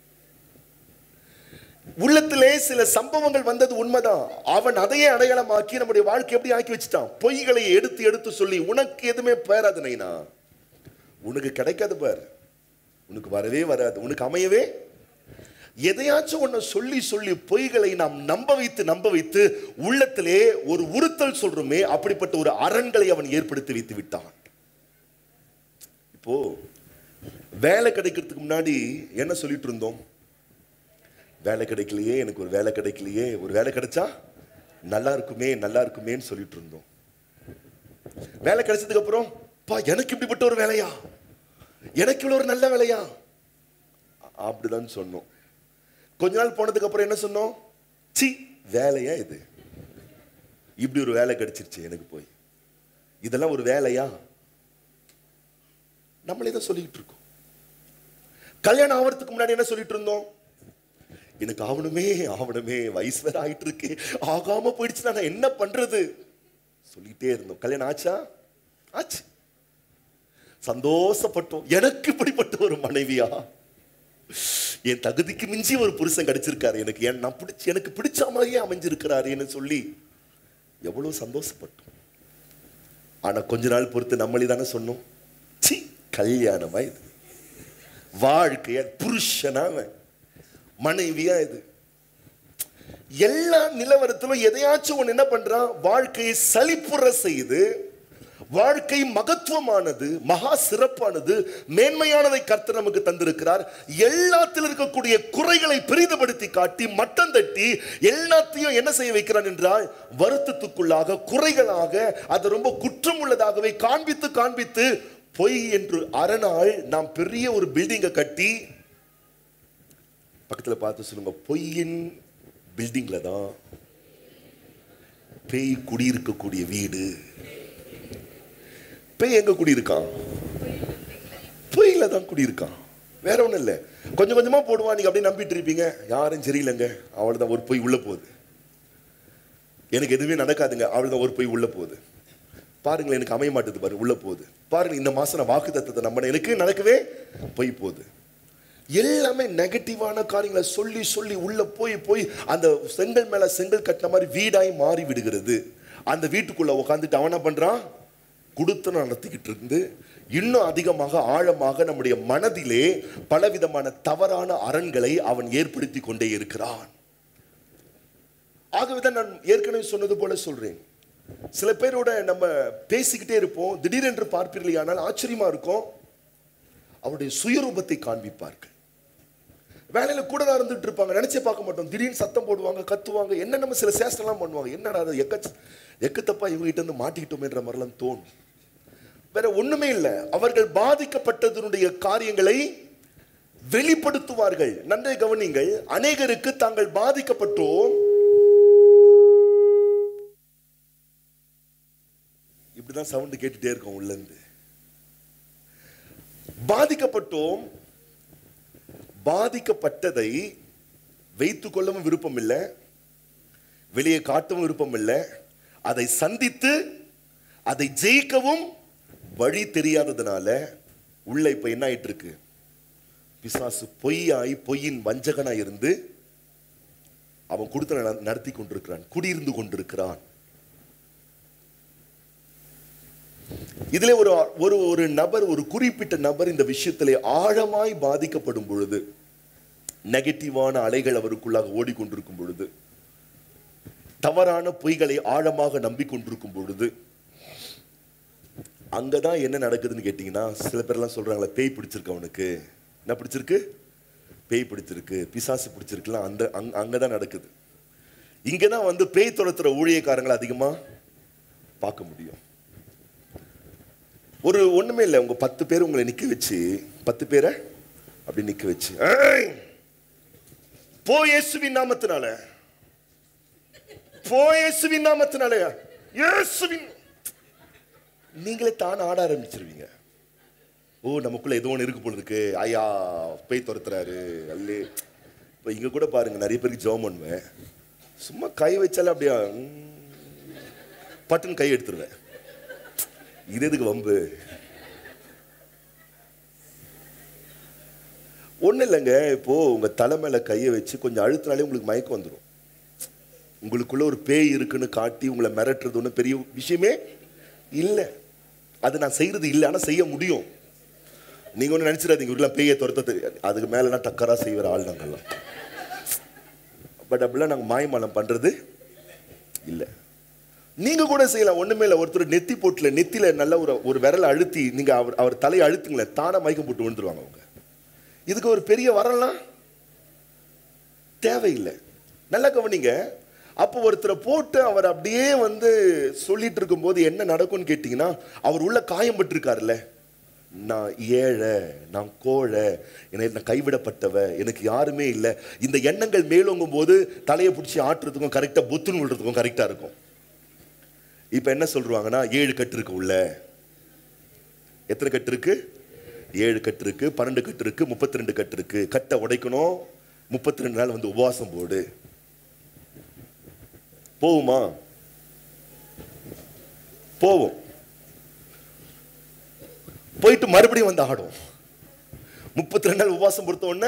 உள்ளத்திலே சில சம்பவங்கள் வந்தது உண்மைதான் அவன் அதையே அடையாளமாக்கி நம்முடைய வாழ்க்கை எப்படி ஆக்கி வச்சுட்டான் பொய்களை எடுத்து எடுத்து சொல்லி உனக்கு எதுவுமே பேராது நைனா உனக்கு கிடைக்காது பார் உனக்கு வரவே வராது உனக்கு அமையவே எதையாச்சும் ஒண்ணு சொல்லி சொல்லி பொய்களை நாம் நம்ப வைத்து நம்ப வைத்து உள்ளத்திலே ஒரு உறுத்தல் சொல்றோமே அப்படிப்பட்ட ஒரு அரண்களை அவன் ஏற்படுத்தி வைத்து விட்டான் இப்போ வேலை கிடைக்கிறதுக்கு முன்னாடி என்ன சொல்லிட்டு இருந்தோம் வேலை கிடைக்கலையே எனக்கு ஒரு வேலை கிடைக்கலையே ஒரு வேலை கிடைச்சா நல்லா இருக்குமே நல்லா இருக்குமேன்னு சொல்லிட்டு இருந்தோம் வேலை கிடைச்சதுக்கு அப்புறம் பா எனக்கு இப்படிப்பட்ட ஒரு வேலையா எனக்கு இவ்வளவு ஒரு நல்ல வேலையா அ- அப்படிதான் சொன்னோம் கொஞ்ச நாள் போனதுக்கு அப்புறம் என்ன சொன்னோம் சி வேலையா இது இப்படி ஒரு வேலை கிடைச்சிருச்சு எனக்கு போய் இதெல்லாம் ஒரு வேலையா நம்மளே தான் சொல்லிட்டு இருக்கோம் கல்யாணம் ஆவறதுக்கு முன்னாடி என்ன சொல்லிட்டு இருந்தோம் எனக்கு ஆவணுமே ஆவணுமே வயசு வேற ஆயிட்டு இருக்கு ஆகாம போயிடுச்சுன்னா நான் என்ன பண்றது சொல்லிட்டே இருந்தோம் கல்யாணம் ஆச்சா ஆச்சு சந்தோஷப்பட்டோம் எனக்கு இப்படிப்பட்ட ஒரு மனைவியா என் தகுதிக்கு மிஞ்சி ஒரு புருஷன் கிடைச்சிருக்காரு எனக்கு என் நான் பிடிச்ச எனக்கு பிடிச்ச மாதிரியே அமைஞ்சிருக்கிறாருன்னு சொல்லி எவ்வளவு சந்தோஷப்பட்டோம் ஆனா கொஞ்ச நாள் பொறுத்து நம்மளே தானே சொன்னோம் சி கல்யாணமா இது வாழ்க்கைய புருஷனா அவன். மனைவியா இது எல்லா நிலவரத்திலும் எதையாச்சும் ஒன்று என்ன பண்றான் வாழ்க்கையை சலிப்புற செய்து வாழ்க்கை மகத்துவமானது மகா சிறப்பானது மேன்மையானதை கர்த்தர் நமக்கு தந்திருக்கிறார் எல்லாத்தில் இருக்கக்கூடிய குறைகளை பெரிதுபடுத்தி காட்டி மட்டம் தட்டி எல்லாத்தையும் என்ன செய்ய வைக்கிறான் என்றால் வருத்தத்துக்குள்ளாக குறைகளாக அதை ரொம்ப குற்றம் உள்ளதாகவே காண்பித்து காண்பித்து பொய் என்று அரணால் நாம் பெரிய ஒரு பில்டிங்கை கட்டி பக்கத்துல பார்த்து சொல்லுங்க பொய்யின் பில்டிங்ல தான் பேய் குடியிருக்கக்கூடிய வீடு பேய் எங்க குடியிருக்கான் பொய்யில தான் குடியிருக்கான் வேற ஒண்ணும் இல்லை கொஞ்சம் கொஞ்சமா போடுவான் நீங்க அப்படியே நம்பிட்டு இருப்பீங்க யாரும் சரியில்லைங்க அவ்வளவுதான் ஒரு பொய் உள்ள போகுது எனக்கு எதுவுமே நடக்காதுங்க அவ்வளவுதான் ஒரு பொய் உள்ள போகுது பாருங்களேன் எனக்கு அமைய மாட்டுது பாரு உள்ள போகுது பாருங்க இந்த மாசம் நான் வாக்கு தத்துவத்தை நம்பினேன் எனக்கு நடக்கவே பொய் போகுது எல்லாமே நெகட்டிவான காரியங்களை சொல்லி சொல்லி உள்ள போய் போய் அந்த செங்கல் மேல செங்கல் கட்டின மாதிரி வீடாய் மாறி விடுகிறது அந்த வீட்டுக்குள்ள உட்காந்துட்டு அவன் என்ன பண்றான் கொடுத்து நடத்திக்கிட்டு இருந்து இன்னும் அதிகமாக ஆழமாக நம்முடைய மனதிலே பலவிதமான தவறான அரண்களை அவன் ஏற்படுத்தி கொண்டே இருக்கிறான் ஆகவேதான் நான் ஏற்கனவே சொன்னது போல சொல்றேன் சில பேரோட நம்ம பேசிக்கிட்டே இருப்போம் திடீரென்று பார்ப்பீர்கள் ஆனால் ஆச்சரியமா இருக்கும் அவருடைய சுயரூபத்தை காண்பிப்பார்கள் வேலையில கூட தான் இருந்துட்டு இருப்பாங்க நினைச்சே பார்க்க மாட்டோம் திடீர்னு சத்தம் போடுவாங்க கத்துவாங்க என்ன நம்ம சில சேஷ்டெல்லாம் பண்ணுவாங்க என்னடா அது எக்க எக்கத்தப்பா இவங்க கிட்ட இருந்து மாட்டிக்கிட்டோமேன்ற மாதிரிலாம் தோணும் வேற ஒண்ணுமே இல்லை அவர்கள் பாதிக்கப்பட்டதனுடைய காரியங்களை வெளிப்படுத்துவார்கள் நன்றை கவனிங்கள் அநேகருக்கு தாங்கள் பாதிக்கப்பட்டோம் இப்படிதான் சவுண்ட் கேட்டுட்டே இருக்கோம் உள்ள இருந்து பாதிக்கப்பட்டோம் பாதிக்கப்பட்டதை வைத்துக் கொள்ளவும் விருப்பம் இல்லை வெளியே காட்டவும் விருப்பம் இல்லை அதை சந்தித்து அதை ஜெயிக்கவும் வழி தெரியாததுனால உள்ள இப்ப என்ன ஆயிட்டு இருக்கு பிசாசு பொய்யாய் பொய்யின் வஞ்சகனாய் இருந்து அவன் கொடுத்த நடத்தி கொண்டிருக்கிறான் குடியிருந்து கொண்டிருக்கிறான் இதிலே ஒரு ஒரு ஒரு நபர் ஒரு குறிப்பிட்ட நபர் இந்த விஷயத்திலே ஆழமாய் பாதிக்கப்படும் பொழுது நெகட்டிவான அலைகள் அவருக்குள்ளாக ஓடிக்கொண்டிருக்கும் பொழுது தவறான பொய்களை ஆழமாக நம்பிக்கொண்டிருக்கும் பொழுது அங்கதான் என்ன நடக்குதுன்னு கேட்டீங்கன்னா சில பேர்லாம் சொல்றாங்களே பேய் பிடிச்சிருக்கு அவனுக்கு என்ன பிடிச்சிருக்கு பேய் பிடிச்சிருக்கு பிசாசு பிடிச்சிருக்குலாம் அந்த அங்க அங்கதான் நடக்குது இங்கதான் வந்து பேய் துரத்துற ஊழியக்காரங்களை அதிகமா பார்க்க முடியும் ஒரு ஒண்ணுமே இல்லை உங்க பத்து பேர் உங்களை நிக்க வச்சு பத்து பேரை அப்படி நிக்க வச்சு "ஏய், போ இயேசுவின் நாமத்தினால போ இயேசுவின் நாமத்தினால இயேசுவின் நீங்களே தான் ஆட ஆரம்பிச்சிருவீங்க ஓ நமக்குள்ள ஏதோ ஒன்று இருக்கு போல இருக்கு ஐயா பேய் துரத்துறாரு அல்லே இப்போ இங்க கூட பாருங்க நிறைய பேருக்கு ஜெபம் பண்ணுவேன் சும்மா கை வச்சாலே அப்படியா ம், பட்டுன்னு கை எடுத்துருவேன் இது எதுக்கு வம்பு ஒன்றும் இல்லைங்க இப்போ உங்க தலை மேல கையை வச்சு கொஞ்சம் அழுத்தினாலே உங்களுக்கு மயக்கம் வந்துடும் உங்களுக்குள்ள ஒரு பேய் இருக்குன்னு காட்டி உங்களை மிரட்டுறது ஒன்றும் பெரிய விஷயமே இல்லை அது நான் செய்யறது இல்லை ஆனால் செய்ய முடியும் நீங்க ஒன்றும் நினைச்சிடாதீங்க இப்படிலாம் பேயை துரத்த தெரியாது அதுக்கு மேலலாம் டக்கரா செய்கிற ஆள் நாங்கள்லாம் பட் அப்படிலாம் நாங்கள் மாயமாலம் பண்றது இல்லை நீங்க கூட செய்யலாம் ஒண்ணுமே இல்லை ஒருத்தர் நெத்தி போட்டுல நெத்தில நல்ல ஒரு ஒரு விரலை அழுத்தி நீங்க அவர் அவர் தலையை அழுத்துங்களேன் தானா மயக்கம் போட்டு விழுந்துருவாங்க அவங்க இதுக்கு ஒரு பெரிய வரலாம் தேவையில்லை நல்லா கவனிங்க அப்போ ஒருத்தரை போட்டு அவர் அப்படியே வந்து சொல்லிட்டு இருக்கும்போது என்ன நடக்கும்னு கேட்டிங்கன்னா அவர் உள்ள காயம் பட்டிருக்காருல்ல நான் ஏழை நான் கோழை என்னை நான் கைவிடப்பட்டவ எனக்கு யாருமே இல்லை இந்த எண்ணங்கள் மேலோங்கும் போது தலையை பிடிச்சி ஆட்டுறதுக்கும் கரெக்டாக புத்துன்னு விடுறதுக்கும் கரெக்டாக இருக்கும் இப்போ என்ன சொல்றாங்கன்னா ஏழு கட்டு இருக்கு உள்ள எத்தனை கட்டு இருக்கு ஏழு கட்டு இருக்கு பன்னெண்டு கட்டு இருக்கு முப்பத்தி ரெண்டு கட்டு இருக்கு கட்டை உடைக்கணும் முப்பத்தி ரெண்டு நாள் வந்து உபவாசம் போடு போகுமா போவோம் போயிட்டு மறுபடியும் வந்து ஆடும் முப்பத்தி ரெண்டு நாள் உபவாசம் பொறுத்த உடனே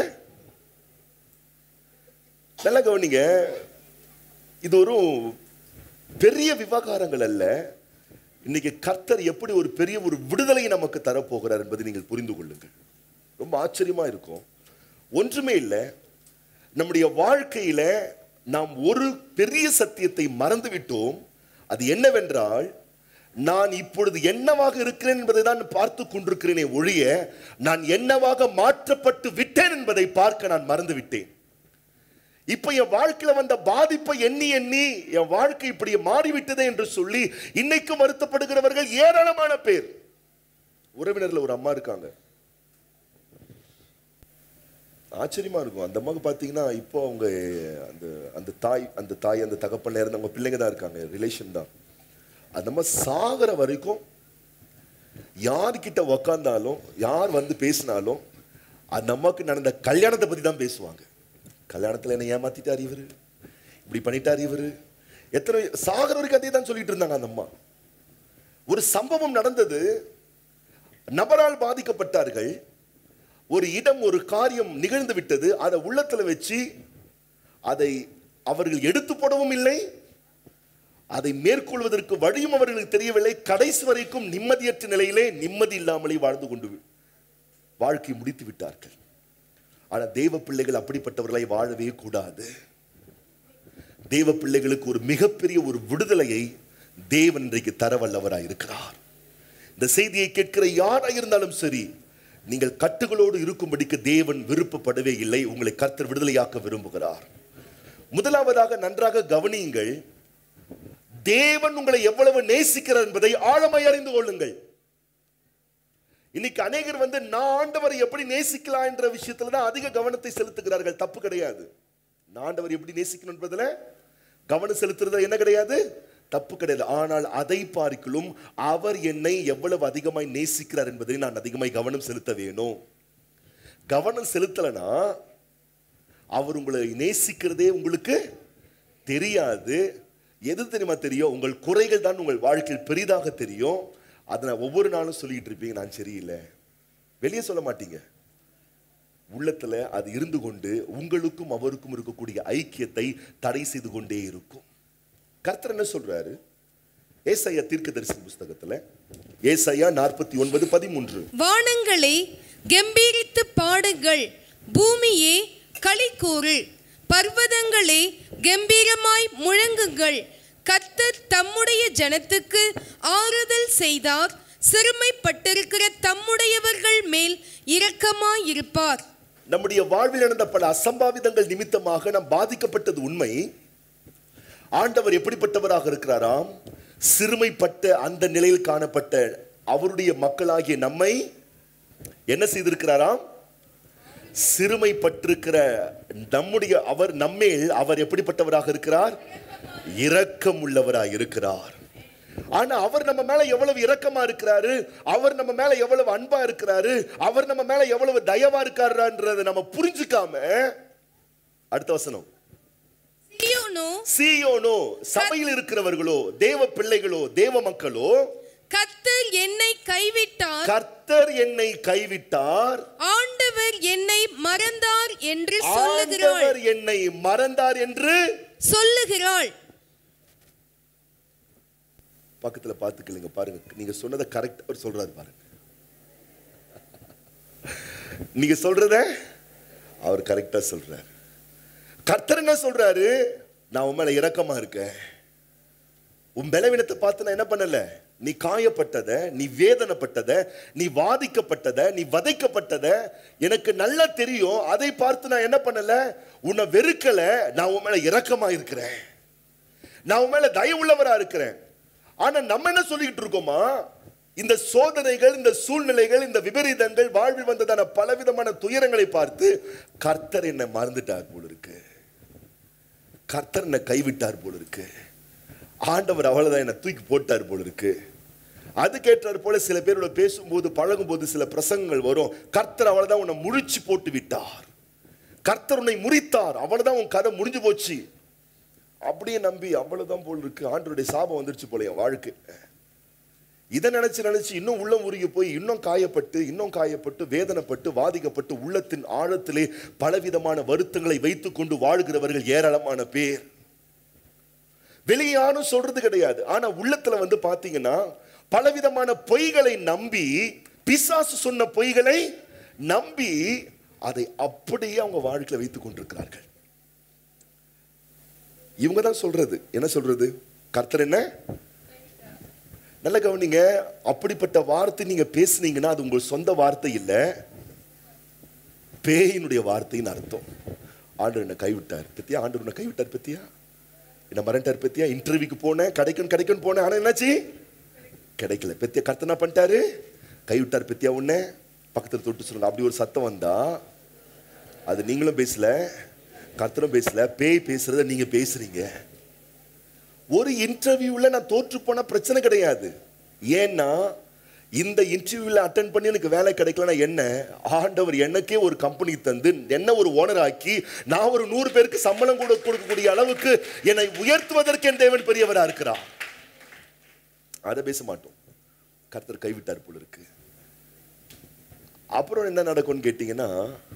நல்லா கவனிங்க இது ஒரு பெரிய விவகாரங்கள் அல்ல இன்னைக்கு கர்த்தர் எப்படி ஒரு பெரிய ஒரு விடுதலையை நமக்கு தரப்போகிறார் என்பதை நீங்கள் புரிந்து கொள்ளுங்கள் ரொம்ப ஆச்சரியமா இருக்கும் ஒன்றுமே இல்லை நம்முடைய வாழ்க்கையில நாம் ஒரு பெரிய சத்தியத்தை மறந்து விட்டோம் அது என்னவென்றால் நான் இப்பொழுது என்னவாக இருக்கிறேன் என்பதை தான் பார்த்து கொண்டிருக்கிறேனே ஒழிய நான் என்னவாக மாற்றப்பட்டு விட்டேன் என்பதை பார்க்க நான் மறந்து விட்டேன் இப்ப என் வாழ்க்கையில வந்த பாதிப்பை எண்ணி எண்ணி என் வாழ்க்கை இப்படி மாறிவிட்டதே என்று சொல்லி இன்னைக்கும் வருத்தப்படுகிறவர்கள் ஏராளமான பேர் உறவினர்ல ஒரு அம்மா இருக்காங்க ஆச்சரியமா இருக்கும் அந்த அம்மாவுக்கு பார்த்தீங்கன்னா இப்போ அவங்க அந்த அந்த தாய் அந்த தாய் அந்த தகப்பன்ல இருந்து அவங்க பிள்ளைங்க தான் இருக்காங்க ரிலேஷன் தான் அந்த அம்மா சாகிற வரைக்கும் யார்கிட்ட உக்காந்தாலும் யார் வந்து பேசினாலும் அந்த அம்மாவுக்கு நடந்த கல்யாணத்தை பத்தி தான் பேசுவாங்க கல்யாணத்துல என்ன ஏமாத்திட்டார் இவரு இப்படி பண்ணிட்டார் இவரு எத்தனை சாகிற வரைக்கும் அதே தான் சொல்லிட்டு இருந்தாங்க அந்த அம்மா ஒரு சம்பவம் நடந்தது நபரால் பாதிக்கப்பட்டார்கள் ஒரு இடம் ஒரு காரியம் நிகழ்ந்து விட்டது அதை உள்ளத்துல வச்சு அதை அவர்கள் எடுத்து போடவும் இல்லை அதை மேற்கொள்வதற்கு வழியும் அவர்களுக்கு தெரியவில்லை கடைசி வரைக்கும் நிம்மதியற்ற நிலையிலே நிம்மதி இல்லாமலே வாழ்ந்து கொண்டு வாழ்க்கை முடித்து விட்டார்கள் ஆனா தேவ பிள்ளைகள் அப்படிப்பட்டவர்களாய் வாழவே கூடாது தேவ பிள்ளைகளுக்கு ஒரு மிகப்பெரிய ஒரு விடுதலையை தேவன் இன்றைக்கு தர வல்லவராய் இருக்கிறார் இந்த செய்தியை கேட்கிற யாராக இருந்தாலும் சரி நீங்கள் கட்டுகளோடு இருக்கும்படிக்கு தேவன் விருப்பப்படவே இல்லை உங்களை கர்த்தர் விடுதலையாக்க விரும்புகிறார் முதலாவதாக நன்றாக கவனியுங்கள் தேவன் உங்களை எவ்வளவு நேசிக்கிறார் என்பதை ஆழமாய் அறிந்து கொள்ளுங்கள் இன்னைக்கு அநேகர் வந்து நான் ஆண்டவரை எப்படி நேசிக்கலாம் என்ற விஷயத்துல தான் அதிக கவனத்தை செலுத்துகிறார்கள் தப்பு கிடையாது நான் ஆண்டவர் எப்படி நேசிக்கணும் என்பதுல கவனம் செலுத்துறது என்ன கிடையாது தப்பு கிடையாது ஆனால் அதை பார்க்கலும் அவர் என்னை எவ்வளவு அதிகமாய் நேசிக்கிறார் என்பதை நான் அதிகமாய் கவனம் செலுத்த வேணும் கவனம் செலுத்தலைன்னா அவர் உங்களை நேசிக்கிறதே உங்களுக்கு தெரியாது எது தெரியுமா தெரியும் உங்கள் குறைகள் தான் உங்கள் வாழ்க்கையில் பெரிதாக தெரியும் அதை நான் ஒவ்வொரு நாளும் சொல்லிட்டு இருப்பீங்க நான் சரியில்லை வெளியே சொல்ல மாட்டீங்க உள்ளத்துல அது இருந்து கொண்டு உங்களுக்கும் அவருக்கும் இருக்கக்கூடிய ஐக்கியத்தை தடை செய்து கொண்டே இருக்கும் கர்த்தர் என்ன சொல்றாரு ஏசாயா தீர்க்கதரிசி புஸ்தகத்துல ஏசாயா நாற்பத்தி ஒன்பது பதிமூன்று வானங்களே கம்பீரித்து பாடுங்கள் பூமியே களிக்கூறு பர்வதங்களே கம்பீரமாய் முழங்குங்கள் கர்த்தர் தம்முடைய ஜனத்துக்கு ஆறுதல் செய்தார் சிறுமைப்பட்டிருக்கிற தம்முடையவர்கள் மேல் இரக்கமாயிருப்பார் நம்முடைய வாழ்வில் நடந்த பல அசம்பாவிதங்கள் நிமித்தமாக நாம் பாதிக்கப்பட்டது உண்மை ஆண்டவர் எப்படிப்பட்டவராக இருக்கிறாராம் சிறுமைப்பட்ட அந்த நிலையில் காணப்பட்ட அவருடைய மக்களாகிய நம்மை என்ன செய்திருக்கிறாராம் சிறுமைப்பட்டிருக்கிற நம்முடைய அவர் நம்மேல் அவர் எப்படிப்பட்டவராக இருக்கிறார் இரக்கம் உள்ளவராக இருக்கிறார் ஆனா அவர் நம்ம மேல எவ்வளவு இரக்கமா இருக்கிறாரு அவர் நம்ம மேல எவ்வளவு அன்பா இருக்கிறாரு அவர் நம்ம மேல எவ்வளவு தயவா இருக்காருன்றதை நம்ம புரிஞ்சுக்காம அடுத்த வசனம் சீயோனோ சீயோனோ சபையில் இருக்கிறவர்களோ தேவ பிள்ளைகளோ தேவ மக்களோ கர்த்தர் என்னை கைவிட்டார் கர்த்தர் என்னை கைவிட்டார் ஆண்டவர் என்னை மறந்தார் என்று சொல்லுகிறாள் ஆண்டவர் என்னை மறந்தார் என்று சொல்லுகிறாள் பக்கத்துல பார்த்துக்கலுங்க பாருங்க நீங்க சொன்னதை கரெக்ட் அவர் சொல்றாரு பாருங்க நீங்க சொல்றத அவர் கரெக்டா சொல்றாரு கர்த்தர் என்ன சொல்றாரு நான் உன் மேல இரக்கமா இருக்கேன் உன் பலவீனத்தை பார்த்து நான் என்ன பண்ணல நீ காயப்பட்டத நீ வேதனைப்பட்டத நீ வாதிக்கப்பட்டத நீ வதைக்கப்பட்டத எனக்கு நல்லா தெரியும் அதை பார்த்து நான் என்ன பண்ணல உன்னை வெறுக்கல நான் உன் மேல இரக்கமா இருக்கிறேன் நான் உன் மேல தயவுள்ளவரா இருக்கிறேன் ஆனா நம்ம என்ன சொல்லிக்கிட்டு இருக்கோமா இந்த சோதனைகள் இந்த சூழ்நிலைகள் இந்த விபரீதங்கள் வாழ்வில் வந்ததான பலவிதமான துயரங்களை பார்த்து கர்த்தர் என்னை மறந்துட்டார் போல இருக்கு கர்த்தர் என்னை கைவிட்டார் போல இருக்கு ஆண்டவர் அவ்வளவுதான் என்னை தூக்கி போட்டார் போல இருக்கு அதுக்கேற்றார் போல சில பேரோட பேசும்போது பழகும்போது சில பிரசங்கங்கள் வரும் கர்த்தர் அவ்வளவுதான் உன்னை முழிச்சு போட்டு விட்டார் கர்த்தர் உன்னை முறித்தார் அவ்வளவுதான் உன் கதை முடிஞ்சு போச்சு அப்படியே நம்பி அவ்வளவுதான் போல் இருக்கு ஆண்டவருடைய சாபம் வந்துருச்சு போல என் வாழ்க்கை இதை நினைச்சு நினைச்சு இன்னும் உள்ளம் உருகி போய் இன்னும் காயப்பட்டு இன்னும் காயப்பட்டு வேதனைப்பட்டு வாதிக்கப்பட்டு உள்ளத்தின் ஆழத்திலே பலவிதமான வருத்தங்களை வைத்துக் கொண்டு வாழ்கிறவர்கள் ஏராளமான பேர் வெளியே யாரும் சொல்றது கிடையாது ஆனா உள்ளத்துல வந்து பாத்தீங்கன்னா பலவிதமான பொய்களை நம்பி பிசாசு சொன்ன பொய்களை நம்பி அதை அப்படியே அவங்க வாழ்க்கையில வைத்துக் கொண்டிருக்கிறார்கள் இவங்க தான் சொல்றது என்ன சொல்றது கர்த்தர் என்ன நல்ல கவனிங்க அப்படிப்பட்ட வார்த்தை நீங்க பேசுனீங்கன்னா அது உங்கள் சொந்த வார்த்தை இல்ல பேயினுடைய வார்த்தைன்னு அர்த்தம் ஆண்டவர் என்ன கைவிட்டார் பத்தியா ஆண்டவர் என்ன கைவிட்டார் பத்தியா என்ன மறந்துட்டார் பத்தியா இன்டர்வியூக்கு போனேன் கிடைக்கும் கிடைக்கும் போனேன் ஆனா என்னாச்சு கிடைக்கல பத்தியா கர்த்தனா பண்ணிட்டாரு கைவிட்டார் பத்தியா உன்ன பக்கத்துல தொட்டு சொல்லுங்க அப்படி ஒரு சத்தம் வந்தா அது நீங்களும் பேசல கர்த்தரும் பேசல பேய் பேசுறத நீங்க பேசுறீங்க ஒரு இன்டர்வியூல நான் தோற்று போன பிரச்சனை கிடையாது ஏன்னா இந்த இன்டர்வியூல அட்டன் பண்ணி எனக்கு வேலை கிடைக்கலனா என்ன ஆண்டவர் எனக்கே ஒரு கம்பெனி தந்து என்ன ஒரு ஓனர் ஆக்கி நான் ஒரு நூறு பேருக்கு சம்பளம் கூட கொடுக்கக்கூடிய அளவுக்கு என்னை உயர்த்துவதற்கு என் தேவன் பெரியவரா இருக்கிறார் அதை பேச மாட்டோம் கர்த்தர் கைவிட்டார் போல இருக்கு அப்புறம் என்ன நடக்கும்னு கேட்டீங்கன்னா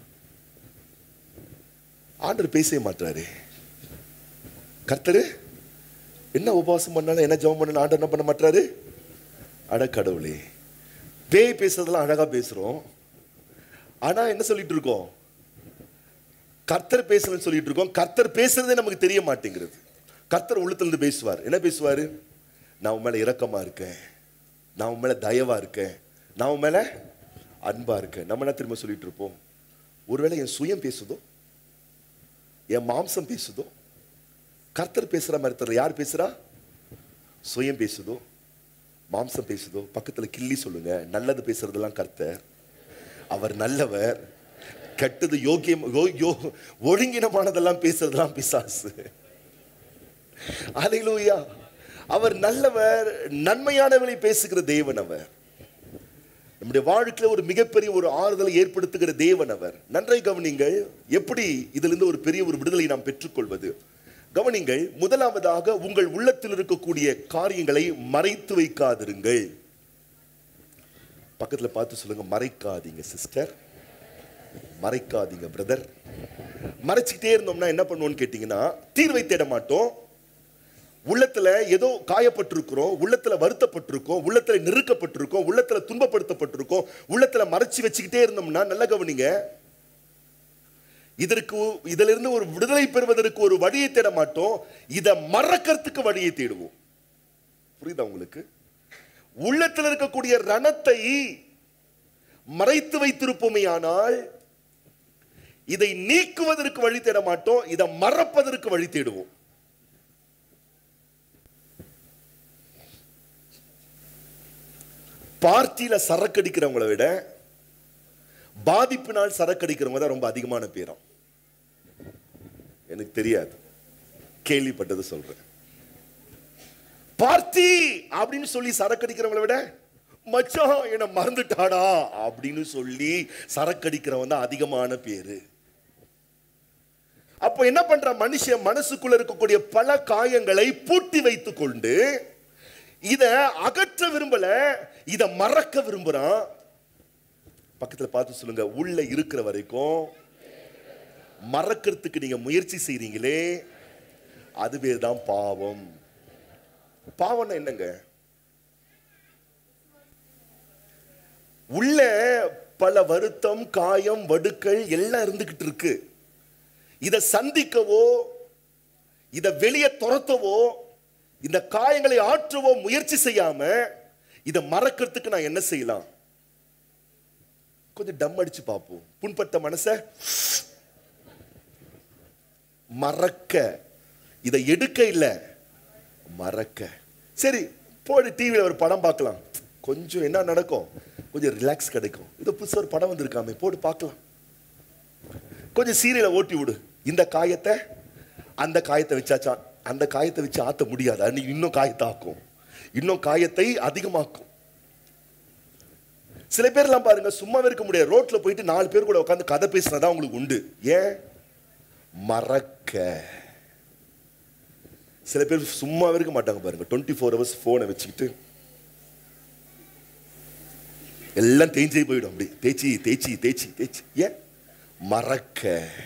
ஆண்டவர் பேசவே மாட்டாரு கர்த்தரு என்ன உபவாசம் பண்ணாலும் என்ன ஜெபம் பண்ணாலும் ஆண்டவர் என்ன பண்ண மாட்டாரு அட கடவுளே பேய் பேசுறதெல்லாம் அழகா பேசுறோம் ஆனா என்ன சொல்லிட்டு இருக்கோம் கர்த்தர் பேசலன்னு சொல்லிட்டு இருக்கோம் கர்த்தர் பேசுறதே நமக்கு தெரிய மாட்டேங்கிறது கர்த்தர் உள்ளத்துல இருந்து பேசுவார் என்ன பேசுவாரு நான் உன் மேல இரக்கமா இருக்கேன் நான் உன் மேல தயவா இருக்கேன் நான் உன் மேல அன்பா இருக்கேன் நம்ம என்ன திரும்ப சொல்லிட்டு இருப்போம் ஒருவேளை என் சுயம் பேசுதோ என் மாம்சம் பேசுதோ கர்த்தர் பேசுற மாதிரி தெரியல யார் பேசுறா சுயம் பேசுதோ மாம்சம் பேசுதோ பக்கத்துல கிள்ளி சொல்லுங்க நல்லது பேசுறதெல்லாம் கர்த்தர் அவர் நல்லவர் கெட்டது யோக்கியம் யோ- யோ- ஒழுங்கினமானதெல்லாம் பேசுறதெல்லாம் பிசாசு அலையிலூயா அவர் நல்லவர் நன்மையானவளை பேசுகிற தேவன் அவர் நம்முடைய வாழ்க்கையில ஒரு மிகப்பெரிய ஒரு ஆறுதலை ஏற்படுத்துகிற தேவன் அவர் நன்றை கவனிங்கள் எப்படி இதிலிருந்து ஒரு பெரிய ஒரு விடுதலை நாம் பெற்றுக்கொள்வது கவனிங்கள் முதலாவதாக உங்கள் உள்ளத்தில் இருக்கக்கூடிய காரியங்களை மறைத்து வைக்காதிருங்கள் பக்கத்துல பார்த்து சொல்லுங்க மறைக்காதீங்க சிஸ்டர் மறைக்காதீங்க பிரதர் மறைச்சிக்கிட்டே இருந்தோம்னா என்ன பண்ணுவோம்னு கேட்டீங்கன்னா தீர்வை தேட மாட்டோம் உள்ளத்துல ஏதோ காயப்பட்டிருக்கிறோம் உள்ளத்துல வருத்தப்பட்டிருக்கோம் உள்ளத்துல நெருக்கப்பட்டிருக்கோம் உள்ளத்துல துன்பப்படுத்தப்பட்டிருக்கோம் உள்ளத்துல மறைச்சு வச்சுக்கிட்டே இருந்தோம்னா நல்ல கவனிங்க இதற்கு இதிலிருந்து ஒரு விடுதலை பெறுவதற்கு ஒரு வழியை தேட மாட்டோம் இதை மறக்கிறதுக்கு வழியை தேடுவோம் புரியுதா உங்களுக்கு உள்ளத்தில் இருக்கக்கூடிய ரணத்தை மறைத்து வைத்திருப்போமே ஆனால் இதை நீக்குவதற்கு வழி தேட மாட்டோம் இதை மறப்பதற்கு வழி தேடுவோம் பார்ட்டியில சரக்கடிக்கிறவங்களை விட பாதிப்பினால் சரக்கடிக்கிறவங்க தான் ரொம்ப அதிகமான பேரம் எனக்கு தெரியாது கேள்விப்பட்டது சொல்றேன் பார்ட்டி அப்படின்னு சொல்லி சரக்கடிக்கிறவங்களை விட மச்சான் என்ன மறந்துட்டாடா அப்படின்னு சொல்லி சரக்கடிக்கிறவன் தான் அதிகமான பேரு அப்போ என்ன பண்ற மனுஷன் மனசுக்குள்ள இருக்கக்கூடிய பல காயங்களை பூட்டி வைத்துக் கொண்டு இத அகற்ற விரும்பல இத மறக்க விரும்புறான் பக்கத்துல பார்த்து சொல்லுங்க உள்ள இருக்கிற வரைக்கும் மறக்கிறதுக்கு நீங்க முயற்சி செய்றீங்களே அதுவே தான் பாவம் பாவம்னா என்னங்க உள்ள பல வருத்தம் காயம் வடுக்கள் எல்லாம் இருந்துகிட்டு இருக்கு இதை சந்திக்கவோ இதை வெளியே துரத்தவோ இந்த காயங்களை ஆற்றவோ முயற்சி செய்யாம இதை மறக்கிறதுக்கு நான் என்ன செய்யலாம் கொஞ்சம் டம் அடிச்சு பார்ப்போம் புண்பட்ட மனச மறக்க இதை எடுக்க இல்ல மறக்க சரி போடு டிவியில் ஒரு படம் பார்க்கலாம் கொஞ்சம் என்ன நடக்கும் கொஞ்சம் ரிலாக்ஸ் கிடைக்கும் இது புதுசா ஒரு படம் வந்திருக்காமே போட்டு பார்க்கலாம் கொஞ்சம் சீரியலை ஓட்டி விடு இந்த காயத்தை அந்த காயத்தை வச்சாச்சா அந்த காயத்தை வச்சு ஆத்த முடியாது அது இன்னும் காயத்தை ஆக்கும் இன்னும் காயத்தை அதிகமாக்கும் சில பேர்லாம் பாருங்க சும்மாவே இருக்க முடியாது ரோட்ல போயிட்டு நாலு பேர் கூட உட்காந்து கதை பேசினதா உங்களுக்கு உண்டு ஏன் மறக்க சில பேர் சும்மாவே இருக்க மாட்டாங்க பாருங்க டுவெண்ட்டி ஃபோர் ஹவர்ஸ் ஃபோனை வச்சுக்கிட்டு எல்லாம் தேஞ்சே போயிடும் அப்படி தேய்ச்சி தேய்ச்சி தேய்ச்சி தேய்ச்சி ஏன் மறக்க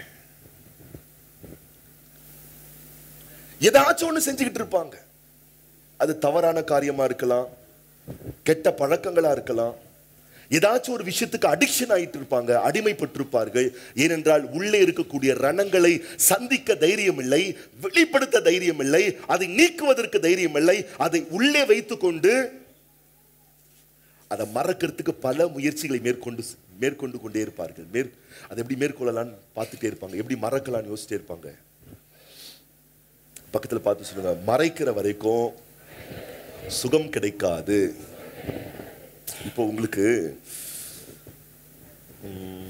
ஏதாச்சும் ஒண்ணு செஞ்சுக்கிட்டு இருப்பாங்க அது தவறான காரியமா இருக்கலாம் கெட்ட பழக்கங்களா இருக்கலாம் ஏதாச்சும் ஒரு விஷயத்துக்கு அடிக்ஷன் ஆயிட்டு இருப்பாங்க அடிமைப்பட்டிருப்பார்கள் ஏனென்றால் உள்ளே இருக்கக்கூடிய ரணங்களை சந்திக்க தைரியம் இல்லை வெளிப்படுத்த தைரியம் இல்லை அதை நீக்குவதற்கு தைரியம் இல்லை அதை உள்ளே வைத்துக்கொண்டு அதை மறக்கிறதுக்கு பல முயற்சிகளை மேற்கொண்டு மேற்கொண்டு கொண்டே இருப்பார்கள் மேற் அதை எப்படி மேற்கொள்ளலாம்னு பார்த்துட்டே இருப்பாங்க எப்படி மறக்கலாம்னு யோசிச்சிட்டே இருப்பாங்க பக்கத்துல பார்த்து சொல்லுங்க மறைக்கிற வரைக்கும் சுகம் கிடைக்காது இப்போ உங்களுக்கு ம்,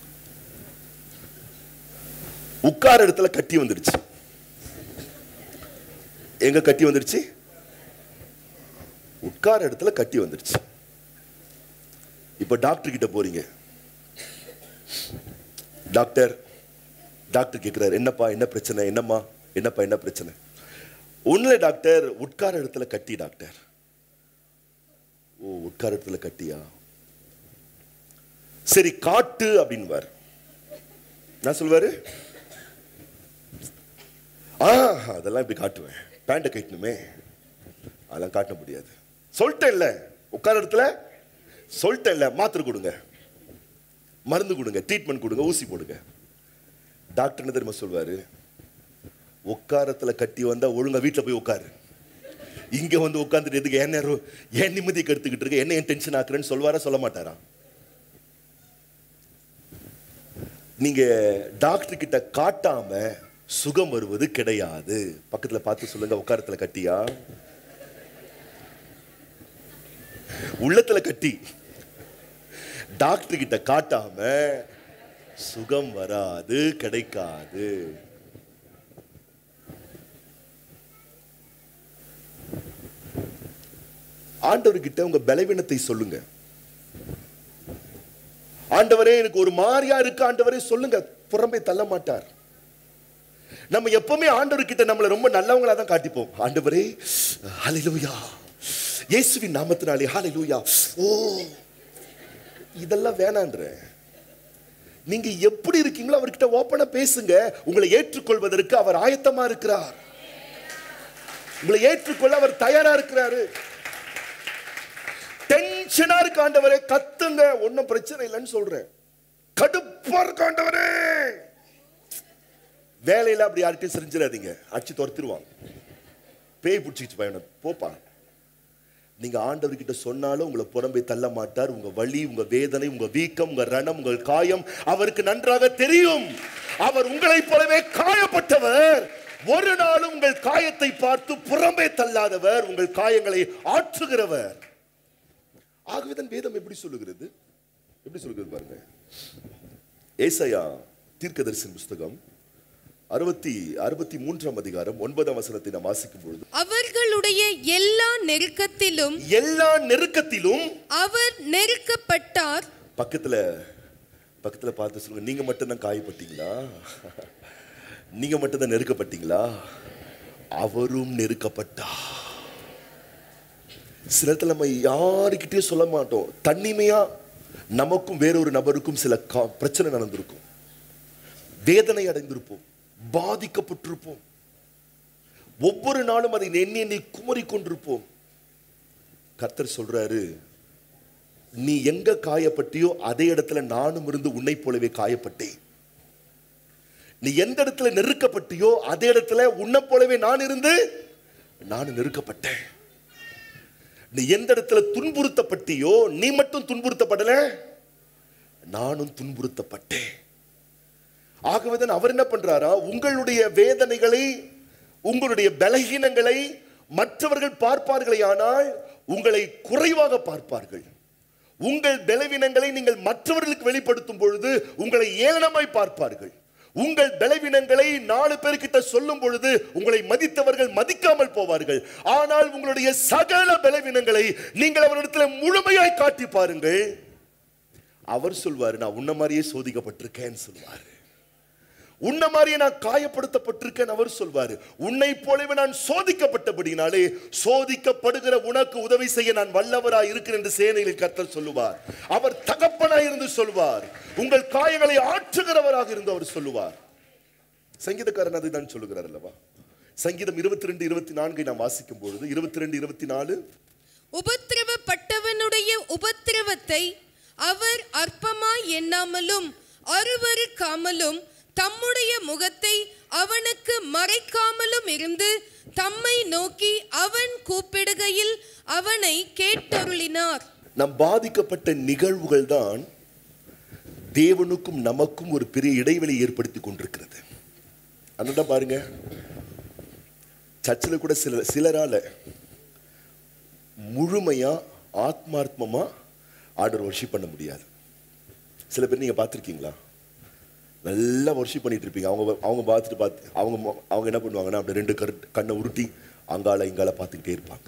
உட்கார இடத்துல கட்டி வந்துடுச்சு எங்க கட்டி வந்துடுச்சு உட்கார இடத்துல கட்டி வந்துடுச்சு இப்ப டாக்டர் கிட்ட போறீங்க டாக்டர் டாக்டர் கேட்கிறாரு என்னப்பா என்ன பிரச்சனை என்னம்மா என்னப்பா என்ன பிரச்சனை ஒண்ணுல டாக்டர் உட்கார இடத்துல கட்டி டாக்டர் ஓ உட்கார இடத்துல கட்டியா சரி காட்டு அப்படின்வார் நான் சொல்வாரு ஆ அதெல்லாம் இப்படி காட்டுவேன் பேண்ட்டை கட்டணுமே அதெல்லாம் காட்ட முடியாது சொல்லிட்டேன்ல உட்கார இடத்துல சொல்லிட்டேன்ல மாத்திரை கொடுங்க மருந்து கொடுங்க ட்ரீட்மெண்ட் கொடுங்க ஊசி போடுங்க டாக்டர் என்ன தெரியுமா சொல்வாரு உட்காரத்துல கட்டி வந்தா ஒழுங்கா வீட்டுல போய் உட்காரு இங்க வந்து உட்கார்ந்துட்டு எதுக்கு என்ன ரோ- என் நிம்மதியை கெடுத்துக்கிட்டு இருக்க என்ன என் டென்ஷன் ஆக்குறேன்னு சொல்வாரா சொல்ல மாட்டாரா நீங்க டாக்டர் கிட்ட காட்டாம சுகம் வருவது கிடையாது பக்கத்துல பார்த்து சொல்லுங்க உட்காரத்துல கட்டியா உள்ளத்துல கட்டி டாக்டர் கிட்ட காட்டாம சுகம் வராது கிடைக்காது ஆண்டவர்கிட்ட உங்க பலவீனத்தை சொல்லுங்க ஆண்டவரே எனக்கு ஒரு மாதிரியா இருக்கு ஆண்டவரே சொல்லுங்க புறம்பே தள்ள மாட்டார் நம்ம எப்பவுமே ஆண்டவர்கிட்ட நம்மளை ரொம்ப நல்லவங்களா தான் காட்டிப்போம் ஆண்டவரே ஹalleluya இயேசுவின் நாமத்தினாலே ஹalleluya ஓ இதெல்லாம் வேணான்ற நீங்க எப்படி இருக்கீங்களோ அவர்கிட்ட ஓப்பனா பேசுங்க உங்களை ஏற்றுக்கொள்வதற்கு அவர் ஆயத்தமா இருக்கிறார் உங்களை ஏற்றுக்கொள்ள அவர் தயாரா இருக்கிறாரு டென்ஷனா இருக்கு ஆண்டவரே கத்துங்க ஒண்ணும் பிரச்சனை இல்லைன்னு சொல்றேன் கடுப்பா இருக்கு ஆண்டவரே வேலையில அப்படி யார்கிட்டயும் செஞ்சிடாதீங்க அடிச்சு துரத்திடுவாங்க பேய் பிடிச்சிச்சு பையனை போப்பா நீங்க ஆண்டவர்கிட்ட சொன்னாலும் உங்களை புறம்பே தள்ள மாட்டார் உங்க வலி உங்க வேதனை உங்க வீக்கம் உங்க ரணம் உங்கள் காயம் அவருக்கு நன்றாக தெரியும் அவர் உங்களைப் போலவே காயப்பட்டவர் ஒரு நாளும் உங்கள் காயத்தை பார்த்து புறம்பே தள்ளாதவர் உங்கள் காயங்களை ஆற்றுகிறவர் ஆகவேதான் வேதம் எப்படி சொல்லுகிறது எப்படி சொல்லுகிறது பாருங்க ஏசாயா தீர்க்கதரிசன புஸ்தகம் அறுபத்தி அறுபத்தி மூன்றாம் அதிகாரம் ஒன்பதாம் வசனத்தை நாம் வாசிக்கும் பொழுது அவர்களுடைய எல்லா நெருக்கத்திலும் எல்லா நெருக்கத்திலும் அவர் நெருக்கப்பட்டார் பக்கத்துல பக்கத்துல பார்த்து சொல்லுங்க நீங்க மட்டும் தான் காயப்பட்டீங்களா நீங்க மட்டும் தான் நெருக்கப்பட்டீங்களா அவரும் நெருக்கப்பட்டா சில இடத்துல நம்ம யாருக்கிட்டயும் சொல்ல மாட்டோம் தனிமையா நமக்கும் வேறொரு நபருக்கும் சில கா- பிரச்சனை நடந்திருக்கும் வேதனை அடைந்திருப்போம் பாதிக்கப்பட்டிருப்போம் ஒவ்வொரு நாளும் அதை எண்ணி எண்ணி குமரிக் கொண்டிருப்போம் கர்த்தர் சொல்றாரு நீ எங்க காயப்பட்டியோ அதே இடத்துல நானும் இருந்து உன்னை போலவே காயப்பட்டேன் நீ எந்த இடத்துல நெருக்கப்பட்டியோ அதே இடத்துல உன்னை போலவே நான் இருந்து நான் நெருக்கப்பட்டேன் நீ எந்த இடத்துல துன்புறுத்தப்பட்டியோ நீ மட்டும் துன்புறுத்தப்படல நானும் துன்புறுத்தப்பட்டேன் ஆகவேதான் அவர் என்ன பண்றாரா உங்களுடைய வேதனைகளை உங்களுடைய பலகீனங்களை மற்றவர்கள் பார்ப்பார்களே ஆனால் உங்களை குறைவாக பார்ப்பார்கள் உங்கள் பலவீனங்களை நீங்கள் மற்றவர்களுக்கு வெளிப்படுத்தும் பொழுது உங்களை ஏளனமாய் பார்ப்பார்கள் உங்கள் பலவீனங்களை நாலு பேர்கிட்ட சொல்லும் பொழுது உங்களை மதித்தவர்கள் மதிக்காமல் போவார்கள் ஆனால் உங்களுடைய சகல பலவீனங்களை நீங்கள் அவரிடத்துல முழுமையாய் காட்டி பாருங்கள் அவர் சொல்வாரு நான் உன்ன மாதிரியே சோதிக்கப்பட்டிருக்கேன்னு சொல்வாரு உன்ன மாதிரியே நான் காயப்படுத்தப்பட்டிருக்கேன் அவர் சொல்வாரு உன்னை போலவே நான் சோதிக்கப்பட்டபடினாலே சோதிக்கப்படுகிற உனக்கு உதவி செய்ய நான் வல்லவராய் இருக்கிறேன் என்று சேனையில் கர்த்தர் சொல்லுவார் அவர் தகப்பனாய் இருந்து சொல்வார் உங்கள் காயங்களை ஆற்றுகிறவராக இருந்து அவர் சொல்லுவார் சங்கீதக்காரன் அதை தான் சொல்லுகிறார் அல்லவா சங்கீதம் இருபத்தி ரெண்டு இருபத்தி நான்கை நாம் வாசிக்கும் பொழுது இருபத்தி ரெண்டு இருபத்தி நாலு உபத்திரவப்பட்டவனுடைய உபத்திரவத்தை அவர் அற்பமாய் எண்ணாமலும் அருவருக்காமலும் தம்முடைய முகத்தை அவனுக்கு மறைக்காமலும் இருந்து தம்மை நோக்கி அவன் கூப்பிடுகையில் அவனை கேட்டருளினார் நம் பாதிக்கப்பட்ட நிகழ்வுகள் தான் தேவனுக்கும் நமக்கும் ஒரு பெரிய இடைவெளி ஏற்படுத்தி கொண்டிருக்கிறது அதனால பாருங்க சர்ச்சில் கூட சில சிலரால முழுமையா ஆத்மார்த்தமா ஆர்டர் ஒர்ஷிப் பண்ண முடியாது சில பேர் நீங்க பார்த்துருக்கீங்களா நல்லா ஒர்ஷிப் பண்ணிட்டு இருப்பீங்க அவங்க அவங்க பார்த்துட்டு பார்த்து அவங்க மொ- அவங்க என்ன பண்ணுவாங்கன்னா அப்படி ரெண்டு கரு கண்ணை உருட்டி அங்கால இங்கால பார்த்துக்கிட்டே இருப்பாங்க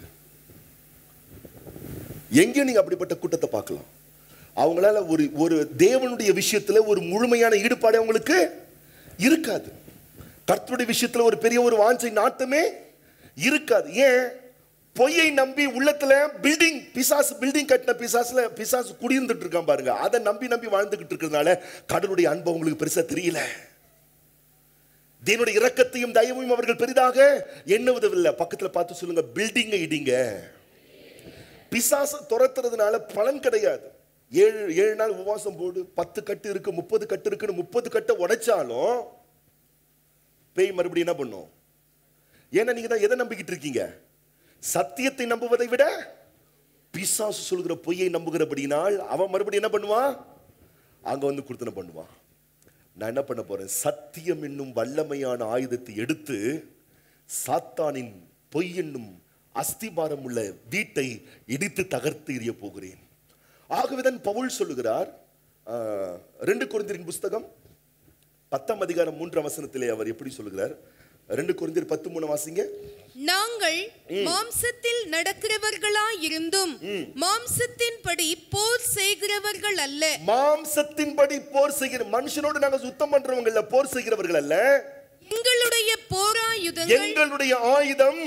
எங்கேயும் நீங்க அப்படிப்பட்ட கூட்டத்தை பார்க்கலாம் அவங்களால ஒரு ஒரு தேவனுடைய விஷயத்துல ஒரு முழுமையான ஈடுபாடு அவங்களுக்கு இருக்காது கர்த்தருடைய விஷயத்துல ஒரு பெரிய ஒரு வாஞ்சை நாட்டமே இருக்காது ஏன் பொய்யை நம்பி உள்ளத்துல பில்டிங் பிசாசு பில்டிங் கட்டின பிசாசுல பிசாசு குடியிருந்துட்டு இருக்கான் பாருங்க அதை நம்பி நம்பி வாழ்ந்துகிட்டு இருக்கிறதுனால கடவுளுடைய அன்பு அவங்களுக்கு பெருசா தெரியல தேவனுடைய இரக்கத்தையும் தயவையும் அவர்கள் பெரிதாக எண்ணுவதில்லை பக்கத்துல பார்த்து சொல்லுங்க பில்டிங்கை இடிங்க பிசாச துரத்துறதுனால பலன் கிடையாது ஏழு ஏழு நாள் உபவாசம் போடு பத்து கட்டு இருக்கு முப்பது கட்டு இருக்குன்னு முப்பது கட்டை உடைச்சாலும் பேய் மறுபடியும் என்ன பண்ணும் ஏன்னா நீங்க தான் எதை நம்பிக்கிட்டு இருக்கீங்க சத்தியத்தை நம்புவதை விட பிசாசு சொல்கிற பொய்யை நம்புகிறபடினால் அவன் மறுபடியும் என்ன பண்ணுவான் அங்க வந்து குடுத்தன பண்ணுவான் நான் என்ன பண்ண போறேன் சத்தியம் என்னும் வல்லமையான ஆயுதத்தை எடுத்து சாத்தானின் பொய் என்னும் அஸ்திபாரம் உள்ள வீட்டை இடித்து தகர்த்து எறிய போகிறேன் ஆகவேதான் பவுல் சொல்லுகிறார் ஆஹ், ரெண்டு குருந்திரின் புஸ்தகம் பத்தாம் அதிகாரம் மூன்றாம் வசனத்திலே அவர் எப்படி சொல்லுகிறார் ரெண்டு குருந்தியர் பத்து மூணு வாசிங்க நாங்கள் மாம்சத்தில் நடக்கிறவர்களாயிருந்தும் மாம்சத்தின்படி போர் செய்கிறவர்கள் அல்ல மாம்சத்தின்படி போர் செய்கிற மனுஷனோடு நாங்க சுத்தம் பண்றவங்க இல்ல போர் செய்கிறவர்கள் அல்ல எங்களுடைய போராயுதங்கள் எங்களுடைய ஆயுதம்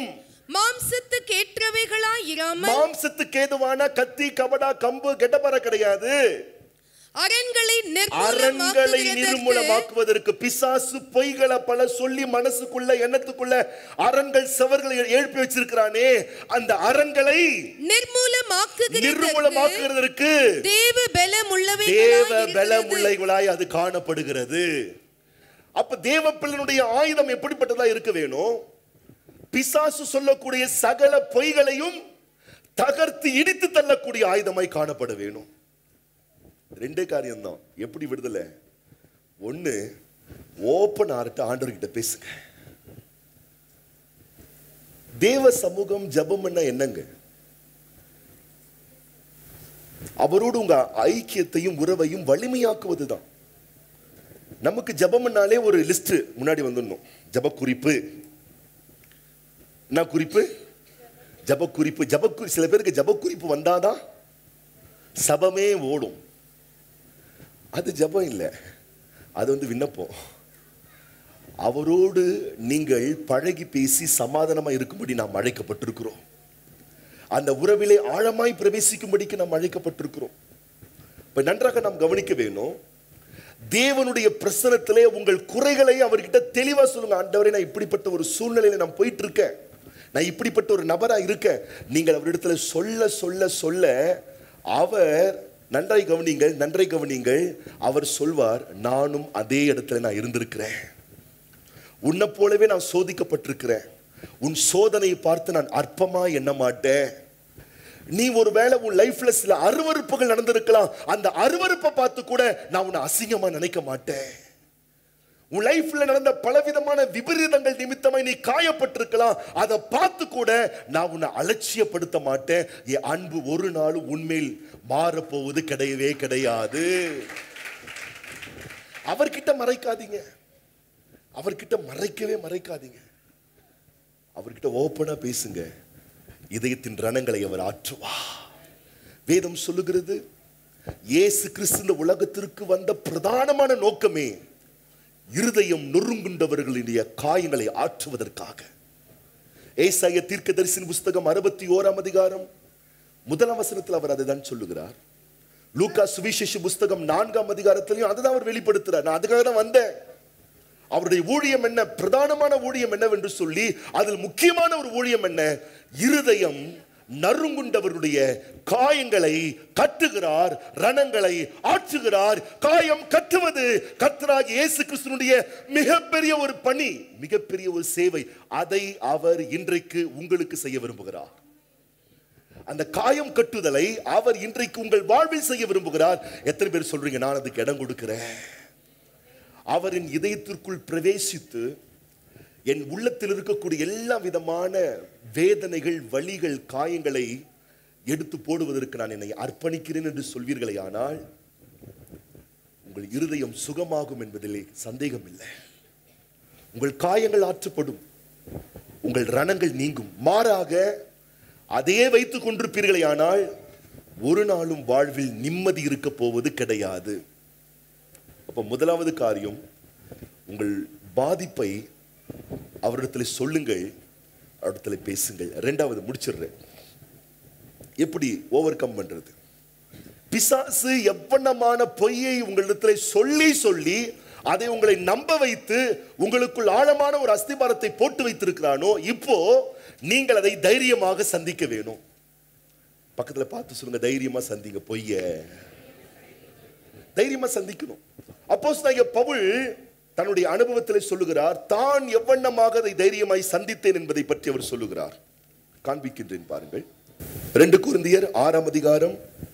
மாம்சத்துக்கேற்றவைகளாயிராமல் மாம்சத்துக்கு ஏதுவான கத்தி கபடா கம்பு கெட்டபர கிடையாது அரண்களை அரண்களை நிர்மூலமாக்குகிறதற்கு நிர்மூலமாக்குவதற்கு பிசாசு பொய்களை பல சொல்லி மனசுக்குள்ள எண்ணத்துக்குள்ள அரண்கள் செவர்களை எழுப்பி வச்சிருக்கிறானே அந்த அரண்களை நிர்மூலமாக்குகிறதற்கு நிர்மூலமாக்குறதற்கு தேவ தேவ பலமுள்ளவைகளாய் பலமுள்ளைகளாய் அது காணப்படுகிறது அப்ப தேவ பிள்ளைனுடைய ஆயுதம் எப்படிப்பட்டதா இருக்க வேணும் பிசாசு சொல்லக்கூடிய சகல பொய்களையும் தகர்த்து இடித்து தள்ளக்கூடிய ஆயுதமாய் காணப்பட வேணும் ரெண்டே காரியம்தான் எப்படி விடுதலை ஒண்ணு ஓப்பன் ஆர்ட்டு ஆண்டவர்கிட்ட பேசுங்க தேவ சமூகம் ஜெபம் என்ன என்னங்க அவரோடு உங்க ஐக்கியத்தையும் உறவையும் வலிமையாக்குவதுதான் நமக்கு ஜெபம்னாலே ஒரு லிஸ்ட் முன்னாடி வந்துடணும் ஜெப குறிப்பு என்ன குறிப்பு ஜெப குறிப்பு ஜெப குறி சில பேருக்கு ஜெப குறிப்பு வந்தாதான் சபமே ஓடும் அது ஜெபம் இல்லை அது வந்து விண்ணப்பம் அவரோடு நீங்கள் பழகி பேசி சமாதானமா இருக்கும்படி நாம் அழைக்கப்பட்டிருக்கிறோம் அந்த உறவிலே ஆழமாய் பிரவேசிக்கும்படிக்கு நாம் அழைக்கப்பட்டிருக்கிறோம் இப்ப நன்றாக நாம் கவனிக்க வேணும் தேவனுடைய பிரசனத்திலே உங்கள் குறைகளை அவர்கிட்ட தெளிவா சொல்லுங்க ஆண்டவரே நான் இப்படிப்பட்ட ஒரு சூழ்நிலையில நான் போயிட்டு இருக்கேன் நான் இப்படிப்பட்ட ஒரு நபரா இருக்கேன் நீங்கள் அவரிடத்துல சொல்ல சொல்ல சொல்ல அவர் நன்றாய் கவனிங்கள் நன்றாய் கவனிங்கள் அவர் சொல்வார் நானும் அதே இடத்துல நான் இருந்திருக்கிறேன் உன்னை போலவே நான் சோதிக்கப்பட்டிருக்கிறேன் உன் சோதனையை பார்த்து நான் அற்பமா எண்ண மாட்டேன் நீ ஒருவேளை உன் லைஃப்ல சில அருவருப்புகள் நடந்திருக்கலாம் அந்த அருவருப்பை பார்த்து கூட நான் உன்னை அசிங்கமா நினைக்க மாட்டேன் உன் லைஃப்ல நடந்த பலவிதமான விபரீதங்கள் நிமித்தமாய் நீ காயப்பட்டிருக்கலாம் அதை பார்த்து கூட நான் உன்னை அலட்சியப்படுத்த மாட்டேன் என் அன்பு ஒரு நாளும் உண்மையில் மாறப்போவது கிடையவே கிடையாது அவர்கிட்ட மறைக்காதீங்க அவர்கிட்ட மறைக்கவே மறைக்காதீங்க அவர்கிட்ட ஓப்பனா பேசுங்க இதயத்தின் ரணங்களை அவர் ஆற்றுவா வேதம் சொல்லுகிறது இயேசு கிறிஸ்து இந்த உலகத்திற்கு வந்த பிரதானமான நோக்கமே இருதயம் நொறுங்குண்டவர்களுடைய காயங்களை ஆற்றுவதற்காக ஏசாய தீர்க்கதரிசின் புஸ்தகம் அறுபத்தி ஓராம் அதிகாரம் முதலாம் வசனத்தில் அவர் அதை தான் சொல்லுகிறார் லூக்கா சுவிசேஷ புஸ்தகம் நான்காம் அதிகாரத்திலையும் அதுதான் அவர் வெளிப்படுத்துறார் நான் அதுக்காக தான் வந்தேன் அவருடைய ஊழியம் என்ன பிரதானமான ஊழியம் என்னவென்று சொல்லி அதில் முக்கியமான ஒரு ஊழியம் என்ன இருதயம் நறுங்குண்டவருடைய காயங்களை கட்டுகிறார் ரணங்களை ஆற்றுகிறார் காயம் கட்டுவது கர்த்தராகிய இயேசு கிறிஸ்துனுடைய மிகப்பெரிய ஒரு பணி மிகப்பெரிய ஒரு சேவை அதை அவர் இன்றைக்கு உங்களுக்கு செய்ய விரும்புகிறார் அந்த காயம் கட்டுதலை அவர் இன்றைக்கு உங்கள் வாழ்வில் செய்ய விரும்புகிறார் எத்தனை பேர் சொல்றீங்க நான் அதுக்கு இடம் கொடுக்கிறேன் அவரின் இதயத்திற்குள் பிரவேசித்து என் உள்ளத்தில் இருக்கக்கூடிய எல்லா விதமான வேதனைகள் வலிகள் காயங்களை எடுத்து போடுவதற்கு நான் என்னை அர்ப்பணிக்கிறேன் என்று சொல்வீர்களே ஆனால் உங்கள் இருதயம் சுகமாகும் என்பதிலே சந்தேகம் இல்லை உங்கள் காயங்கள் ஆற்றப்படும் உங்கள் ரணங்கள் நீங்கும் மாறாக அதே வைத்துக் கொண்டிருப்பீர்களே ஆனால் ஒரு நாளும் வாழ்வில் நிம்மதி இருக்க போவது கிடையாது அப்ப முதலாவது காரியம் உங்கள் பாதிப்பை அவரிடத்தில் சொல்லுங்கள் அவரிடத்தில் பேசுங்கள் ரெண்டாவது முடிச்சிடுறேன் எப்படி ஓவர் கம் பண்றது பிசாசு எவ்வண்ணமான பொய்யை உங்களிடத்தில் சொல்லி சொல்லி அதை உங்களை நம்ப வைத்து உங்களுக்குள் ஆழமான ஒரு அஸ்திபாரத்தை போட்டு வைத்திருக்கிறானோ இப்போ நீங்கள் அதை தைரியமாக சந்திக்க வேணும் பக்கத்துல பார்த்து சொல்லுங்க தைரியமா சந்திங்க பொய்ய தைரியமா சந்திக்கணும் அப்போஸ் பவுல் தன்னுடைய அனுபவத்தில் சொல்லுகிறார் தான் எவ்வண்ணமாக அதை தைரியமாய் சந்தித்தேன் என்பதை பற்றி அவர் சொல்லுகிறார் காண்பிக்கின்றேன் பாருங்கள் ரெண்டு குருந்தியர் ஆறாம் அதிகாரம்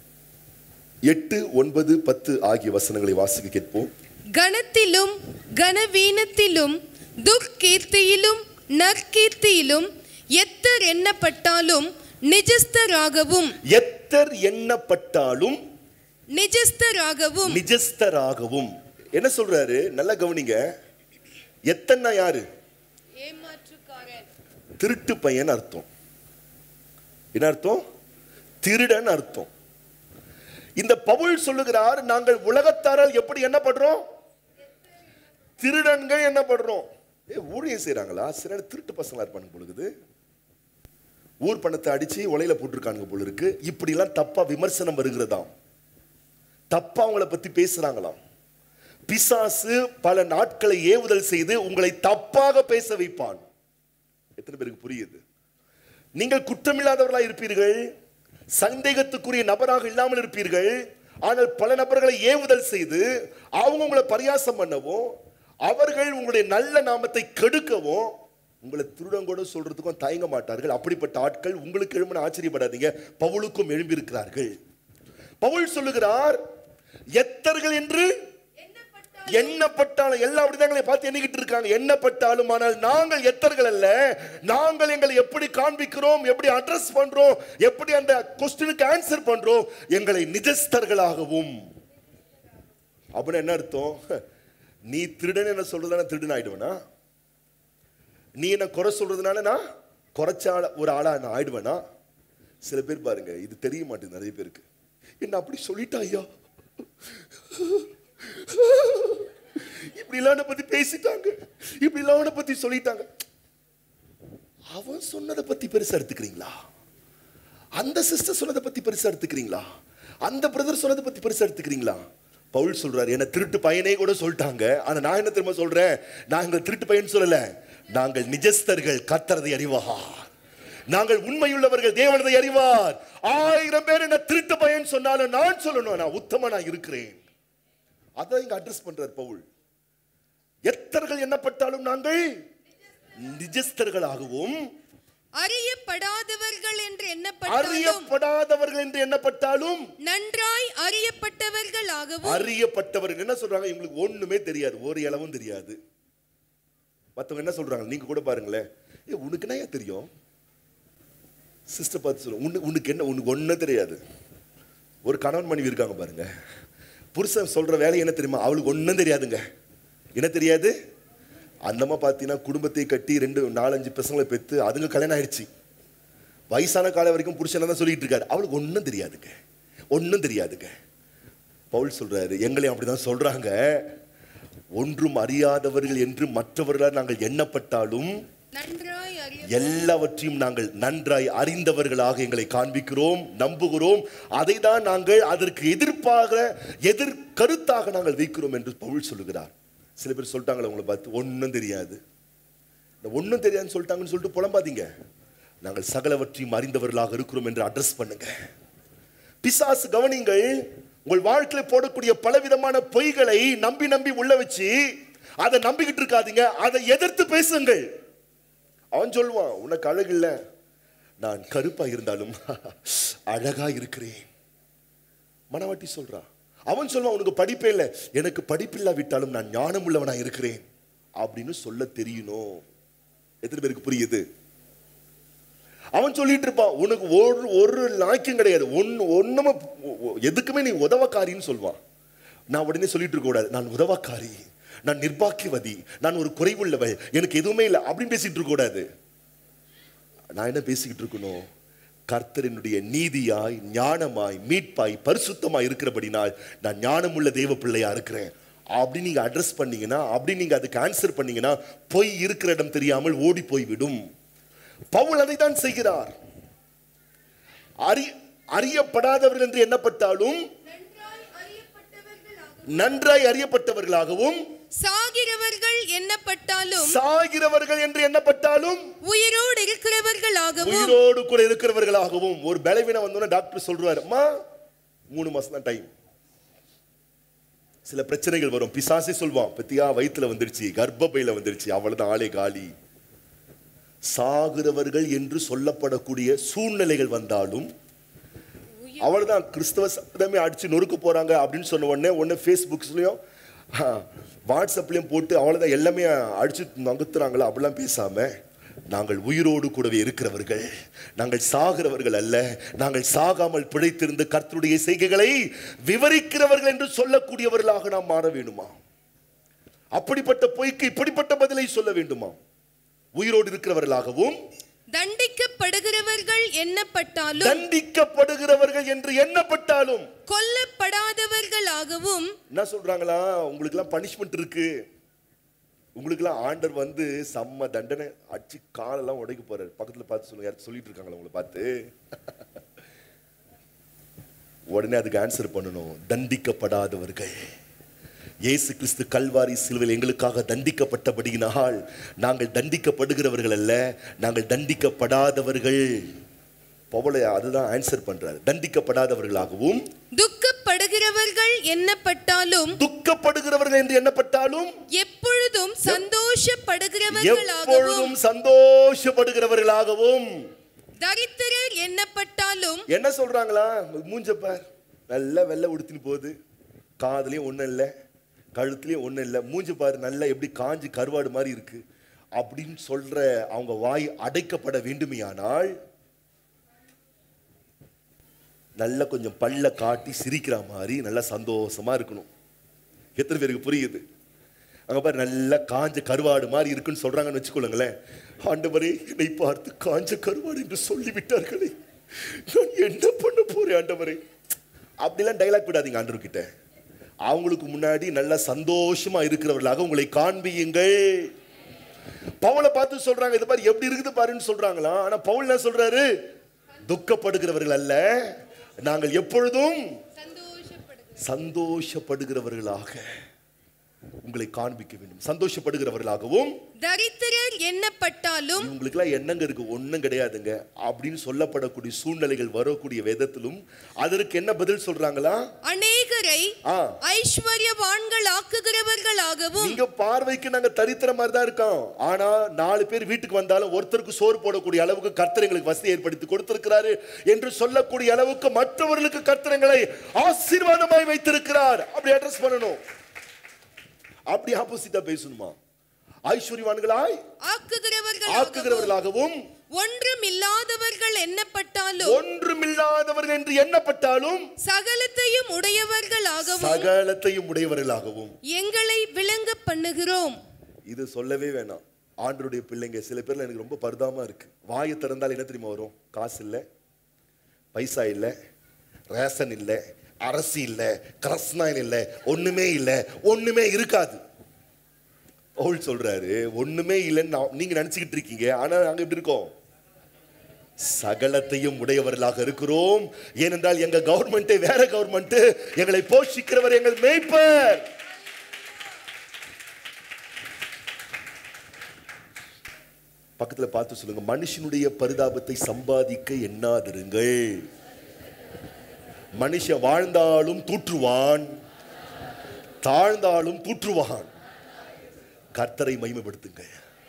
எட்டு ஒன்பது பத்து ஆகிய வசனங்களை வாசிக்க கேட்போம் கணத்திலும் கனவீனத்திலும் துர்க்கீர்த்தியிலும் நற்கீர்த்தியிலும் எத்தர் எண்ணப்பட்டாலும் நிஜஸ்தராகவும் எத்தர் எண்ணப்பட்டாலும் நிஜஸ்தராகவும் நிஜஸ்தராகவும் என்ன சொல்றாரு நல்லா கவனிங்க எத்தனை யாரு ஏமாற்றுக்காரன் திருட்டு பையன் அர்த்தம் என்ன அர்த்தம் திருடன் அர்த்தம் இந்த பவுல் சொல்லுகிறார் நாங்கள் உலகத்தாரால் எப்படி என்ன பண்றோம் திருடன்கள் என்ன பண்றோம் ஏ ஊழியம் செய்றாங்களா சில நேரம் திருட்டு பசங்களா இருப்பானுங்க பொழுது ஊர் பணத்தை அடிச்சு உலையில போட்டிருக்கானுங்க போல இருக்கு இப்படிலாம் தப்பா விமர்சனம் வருகிறதாம் தப்பா அவங்கள பத்தி பேசுறாங்களாம் பிசாசு பல நாட்களை ஏவுதல் செய்து உங்களை தப்பாக பேச வைப்பான் எத்தனை பேருக்கு புரியுது நீங்கள் குற்றமில்லாதவர்களா இருப்பீர்கள் சந்தேகத்துக்குரிய நபராக இல்லாமல் இருப்பீர்கள் ஆனால் பல நபர்களை ஏவுதல் செய்து அவங்க உங்களை பரியாசம் பண்ணவும் அவர்கள் உங்களுடைய நல்ல நாமத்தை கெடுக்கவும் உங்களை திருடங்கூட சொல்றதுக்கும் தயங்க மாட்டார்கள் அப்படிப்பட்ட ஆட்கள் உங்களுக்கு எழுமன ஆச்சரியப்படாதீங்க பவுலுக்கும் எழும்பியிருக்கிறார்கள் பவுல் சொல்லுகிறார் எத்தர்கள் என்று எண்ணப்பட்டாலும் எல்லா அப்படிதாங்களை பார்த்து எண்ணிக்கிட்டு இருக்காங்க எண்ணப்பட்டாலும் ஆனால் நாங்கள் எத்தர்கள் அல்ல நாங்கள் எங்களை எப்படி காண்பிக்கிறோம் எப்படி அட்ரஸ் பண்றோம் எப்படி அந்த கொஸ்டினுக்கு ஆன்சர் பண்றோம் எங்களை நிஜஸ்தர்களாகவும் அப்படின்னு என்ன அர்த்தம் நீ திருடன் என்ன சொல்றதுனால திருடன் ஆயிடுவனா நீ என்ன குறை சொல்றதுனால நான் குறைச்ச ஆள ஒரு ஆளா நான் ஆயிடுவேனா சில பேர் பாருங்க இது தெரிய மாட்டேங்குது நிறைய பேருக்கு என்ன அப்படி சொல்லிட்டா ஐயா இப்படிலாம் அவனை பத்தி பேசிட்டாங்க இப்படிலாம் அவனை பத்தி சொல்லிட்டாங்க அவன் சொன்னதை பத்தி பெருசா எடுத்துக்கிறீங்களா அந்த சிஸ்டர் சொன்னதை பத்தி பெருசா எடுத்துக்கிறீங்களா அந்த பிரதர் சொன்னதை பத்தி பெருசா எடுத்துக்கிறீங்களா பவுல் சொல்றாரு என்ன திருட்டு பையனே கூட சொல்லிட்டாங்க ஆனா நான் என்ன தெரியுமா சொல்றேன் நாங்கள் திருட்டு பையன் சொல்லல நாங்கள் நிஜஸ்தர்கள் கத்தரதை அறிவார் நாங்கள் உண்மையுள்ளவர்கள் தேவனதை அறிவார் ஆயிரம் பேர் என்ன திருட்டு பையன் சொன்னாலும் நான் சொல்லணும் நான் உத்தமனா இருக்கிறேன் அதை இங்க அட்ரஸ் பண்றார் பவுல் எத்தர்கள் எண்ணப்பட்டாலும் நாங்கள் நிஜஸ்தர்களாகவும் அறியப்படாதவர்கள் என்று எண்ணப்பட்டாலும் அறியப்படாதவர்கள் என்று எண்ணப்பட்டாலும் நன்றாய் அறியப்பட்டவர்களாகவும் அறியப்பட்டவர்கள் என்ன சொல்றாங்க இவங்களுக்கு ஒண்ணுமே தெரியாது ஒரு இளவும் தெரியாது மத்தவங்க என்ன சொல்றாங்க நீங்க கூட பாருங்களேன் ஏ உனக்கு என்ன தெரியும் சிஸ்டர் பார்த்து சொல்லுங்க உனக்கு உனக்கு என்ன உனக்கு ஒன்றும் தெரியாது ஒரு கணவன் மனைவி இருக்காங்க பாருங்க புருஷன் சொல்ற வேலை என்ன தெரியுமா அவளுக்கு ஒன்றும் தெரியாதுங்க என்ன தெரியாது அந்தம்மா பார்த்தீங்கன்னா குடும்பத்தை கட்டி ரெண்டு நாலஞ்சு பசங்களை பெற்று அதுங்க கல்யாணம் ஆயிடுச்சு வயசான காலம் வரைக்கும் புருஷனை தான் சொல்லிட்டு இருக்காரு அவளுக்கு ஒன்றும் தெரியாதுங்க ஒன்றும் தெரியாதுங்க பவுல் சொல்றாரு எங்களையும் அப்படிதான் சொல்றாங்க ஒன்றும் அறியாதவர்கள் என்று மற்றவர்களால் நாங்கள் எண்ணப்பட்டாலும் நன்றாய் அறிய எல்லாவற்றையும் நாங்கள் நன்றாய் அறிந்தவர்களாக எங்களை காண்பிக்கிறோம் நம்புகிறோம் அதை தான் நாங்கள் அதற்கு எதிர்ப்பாக எதிர் கருத்தாக நாங்கள் வைக்கிறோம் என்று பவுல் சொல்லுகிறார் சில பேர் சொல்லிட்டாங்களே உங்களை பார்த்து ஒன்றும் தெரியாது இந்த ஒன்றும் தெரியாதுன்னு சொல்லிட்டாங்கன்னு சொல்லிட்டு புலம்பாதீங்க நாங்கள் சகலவற்றையும் அறிந்தவர்களாக இருக்கிறோம் என்று அட்ரஸ் பண்ணுங்க பிசாசு கவனிங்கள் உங்கள் வாழ்க்கையில போடக்கூடிய பலவிதமான பொய்களை நம்பி நம்பி உள்ள வச்சு அதை நம்பிக்கிட்டு இருக்காதீங்க அதை எதிர்த்து பேசுங்கள் அவன் சொல்லுவான் உனக்கு அழகு இல்ல நான் கருப்பா இருந்தாலும் அழகா இருக்கிறேன் மனவாட்டி சொல்றான் அவன் சொல்லுவான் உனக்கு படிப்பே இல்லை எனக்கு படிப்பில்லா விட்டாலும் நான் ஞானம் உள்ளவனா இருக்கிறேன் அப்படின்னு சொல்ல தெரியணும் எத்தனை பேருக்கு புரியுது அவன் சொல்லிட்டு இருப்பான் உனக்கு ஒரு ஒரு லாக்கியம் கிடையாது ஒன்னு ஒண்ணுமே எதுக்குமே நீ உதவக்காரின்னு சொல்லுவான் நான் உடனே சொல்லிட்டு இருக்க கூடாது நான் உதவக்காரி நான் நிர்பாக்கியவதி நான் ஒரு குறைவுள்ளவள் எனக்கு எதுவுமே இல்லை அப்படின்னு பேசிட்டு இருக்க கூடாது நான் என்ன பேசிக்கிட்டு இருக்கணும் கர்த்தரினுடைய நீதியாய் ஞானமாய் மீட்பாய் பரிசுத்தமாய் இருக்கிறபடினால் நான் ஞானமுள்ள தேவ பிள்ளையா இருக்கிறேன் அப்படி நீங்க அட்ரஸ் பண்ணீங்கன்னா அப்படி நீங்க அதுக்கு ஆன்சர் பண்ணீங்கன்னா பொய் இருக்கிற இடம் தெரியாமல் ஓடி போய்விடும் பவுல் அதை தான் செய்கிறார் அறி அறியப்படாதவர்கள் என்று எண்ணப்பட்டாலும் நன்றாய் அறியப்பட்டவர்களாகவும் நன்றாய் அறியப்பட்டவர்களாகவும் சாகிறவர்கள் எண்ணப்பட்டாலும் சாகிறவர்கள் என்று எண்ணப்பட்டாலும் உயிரோடு இருக்கிறவர்களாகவும் உயிரோடு கூட இருக்கிறவர்களாகவும் ஒரு பலவீனம் வந்தோன்னா டாக்டர் சொல்றாரு அம்மா மூணு மாசம் தான் டைம் சில பிரச்சனைகள் வரும் பிசாசே சொல்வான் பத்தியா வயித்துல வந்துருச்சு கர்ப்பப்பையில வந்துருச்சு அவ்வளவுதான் ஆளே காலி சாகிறவர்கள் என்று சொல்லப்படக்கூடிய சூழ்நிலைகள் வந்தாலும் அவ்வளவுதான் கிறிஸ்தவ சட்டமே அடிச்சு நொறுக்க போறாங்க அப்படின்னு சொன்ன உடனே உடனே ஃபேஸ்புக்ஸ்லயும் வாட்ஸ்அப்லயும் போட்டு அவ்வளவுதான் எல்லாமே அடிச்சு நகுத்துறாங்களா அப்படிலாம் பேசாம நாங்கள் உயிரோடு கூடவே இருக்கிறவர்கள் நாங்கள் சாகிறவர்கள் அல்ல நாங்கள் சாகாமல் பிழைத்திருந்து கர்த்தருடைய செய்கைகளை விவரிக்கிறவர்கள் என்று சொல்லக்கூடியவர்களாக நாம் மாற வேண்டுமா அப்படிப்பட்ட பொய்க்கு இப்படிப்பட்ட பதிலை சொல்ல வேண்டுமா உயிரோடு இருக்கிறவர்களாகவும் தண்டிக்கப்படுகிறவர்கள் எண்ணப்பட்டாலும் தண்டிக்கப்படுகிறவர்கள் என்று எண்ணப்பட்டாலும் கொல்லப்படாதவர்களாகவும் என்ன சொல்றாங்களா உங்களுக்கெல்லாம் பனிஷ்மெண்ட் இருக்கு உங்களுக்கெல்லாம் ஆண்டர் வந்து செம்ம தண்டனை அடிச்சு காலெல்லாம் உடைக்க போறாரு பக்கத்துல பார்த்து சொல்லுங்க யாரும் சொல்லிட்டு இருக்காங்களா உங்களை பார்த்து உடனே அதுக்கு ஆன்சர் பண்ணணும் தண்டிக்கப்படாதவர்கள் இயேசு கிறிஸ்து கல்வாரி சிலுவையில் எங்களுக்காக தண்டிக்கப்பட்டபடியினால் நாங்கள் தண்டிக்கப்படுகிறவர்கள் அல்ல நாங்கள் தண்டிக்கப்படாதவர்கள் பவுலை அதுதான் ஆன்சர் பண்றாரு தண்டிக்கப்படாதவர்களாகவும் துக்கப்படுகிறவர்கள் எண்ணப்பட்டாலும் துக்கப்படுகிறவர்கள் என்று எண்ணப்பட்டாலும் எப்பொழுதும் சந்தோஷப்படுகிறவர்களாகவும் எப்பொழுதும் சந்தோஷப்படுகிறவர்களாகவும் தரித்திரர் எண்ணப்பட்டாலும் என்ன சொல்றாங்களா மூஞ்ச பார் நல்லா வெள்ளை உடுத்தின்னு போகுது காதுலயும் ஒண்ணும் இல்லை கழுத்துலயும் ஒண்ணும் இல்லை மூஞ்ச பாரு நல்லா எப்படி காஞ்சி கருவாடு மாதிரி இருக்கு அப்படின்னு சொல்ற அவங்க வாய் அடைக்கப்பட வேண்டுமையானால் நல்லா கொஞ்சம் பல்ல காட்டி சிரிக்கிற மாதிரி நல்லா சந்தோஷமா இருக்கணும் எத்தனை பேருக்கு புரியுது அங்க பாரு நல்லா காஞ்ச கருவாடு மாதிரி இருக்குன்னு சொல்றாங்கன்னு வச்சுக்கொள்ளுங்களேன் ஆண்டவரே என்னை பார்த்து காஞ்ச கருவாடு என்று சொல்லிவிட்டார்களே நான் என்ன பண்ண போறேன் ஆண்டவரே அப்படிலாம் டைலாக் விடாதீங்க ஆண்டவர் கிட்ட அவங்களுக்கு முன்னாடி நல்லா சந்தோஷமா இருக்கிறவர்களாக உங்களை காண்பியுங்கள் பவுலை பார்த்து சொல்றாங்க இது பாரு எப்படி இருக்குது பாருன்னு சொல்றாங்களா ஆனா பவுல் என்ன சொல்றாரு துக்கப்படுகிறவர்கள் அல்ல நாங்கள் எப்பொழுதும் சந்தோஷப்படுகிறவர் சந்தோஷப்படுகிறவர்களாக உங்களை காண்பிக்க வேண்டும் சந்தோஷப்படுகிறவர்களாகவும் தரித்திரர் எண்ணப்பட்டாலும் இவங்களுக்கெல்லாம் என்னங்க இருக்கு ஒண்ணும் கிடையாதுங்க அப்படின்னு சொல்லப்படக்கூடிய சூழ்நிலைகள் வரக்கூடிய வேதத்திலும் அதற்கு என்ன பதில் சொல்றாங்களா அநேகரை ஆ ஐஸ்வர்யவான்கள் ஆக்குகிறவர்களாகவும் நீங்க பார்வைக்கு நாங்க தரித்திர மாதிரி தான் இருக்கோம் ஆனா நாலு பேர் வீட்டுக்கு வந்தாலும் ஒருத்தருக்கு சோறு போடக்கூடிய அளவுக்கு கர்த்தர் எங்களுக்கு வசதி ஏற்படுத்தி கொடுத்திருக்கிறாரு என்று சொல்லக்கூடிய அளவுக்கு மற்றவர்களுக்கு கர்த்தரங்களை ஆசீர்வாதமாய் வைத்திருக்கிறார் அப்படி அட்ரஸ் பண்ணணும் அப்படி ஆப்போசிட்டா பேசணுமா ஐஸ்வர்யவான்களாய் ஆக்குகிறவர்களாகவும் ஆக்குகிறவர்களாகவும் ஒன்றும் இல்லாதவர்கள் எண்ணப்பட்டாலும் ஒன்றுமில்லாதவர்கள் என்று எண்ணப்பட்டாலும் சகலத்தையும் உடையவர்களாகவும் சகலத்தையும் உடையவர்களாகவும் எங்களை விளங்க பண்ணுகிறோம் இது சொல்லவே வேணாம் ஆண்டருடைய பிள்ளைங்க சில பேர்ல எனக்கு ரொம்ப பரிதாபமா இருக்கு வாயை திறந்தால் என்ன தெரியுமா வரும் காசு இல்லை பைசா இல்லை ரேஷன் இல்லை அரசு இல்லை கிரஸ்னாயின் இல்லை ஒண்ணுமே இல்லை ஒண்ணுமே இருக்காது பவுல் சொல்றாரு ஒண்ணுமே இல்லைன்னு நான்- நீங்க நினைச்சுக்கிட்டு இருக்கீங்க ஆனா நாங்க எப்படி இருக்கோம் சகலத்தையும் உடையவர்களாக இருக்கிறோம் ஏனென்றால் எங்க கவர்மெண்டே வேற கவர்மெண்ட் எங்களை போஷிக்கிறவர் எங்கள் மேய்ப்பர் பக்கத்துல பார்த்து சொல்லுங்க மனுஷனுடைய பரிதாபத்தை சம்பாதிக்க எண்ணாதிருங்கள் மனுஷன் வாழ்ந்தாலும் தூற்றுவான் தாழ்ந்தாலும் தூற்றுவான் கர்த்தரை மகிமைப்படுத்துங்க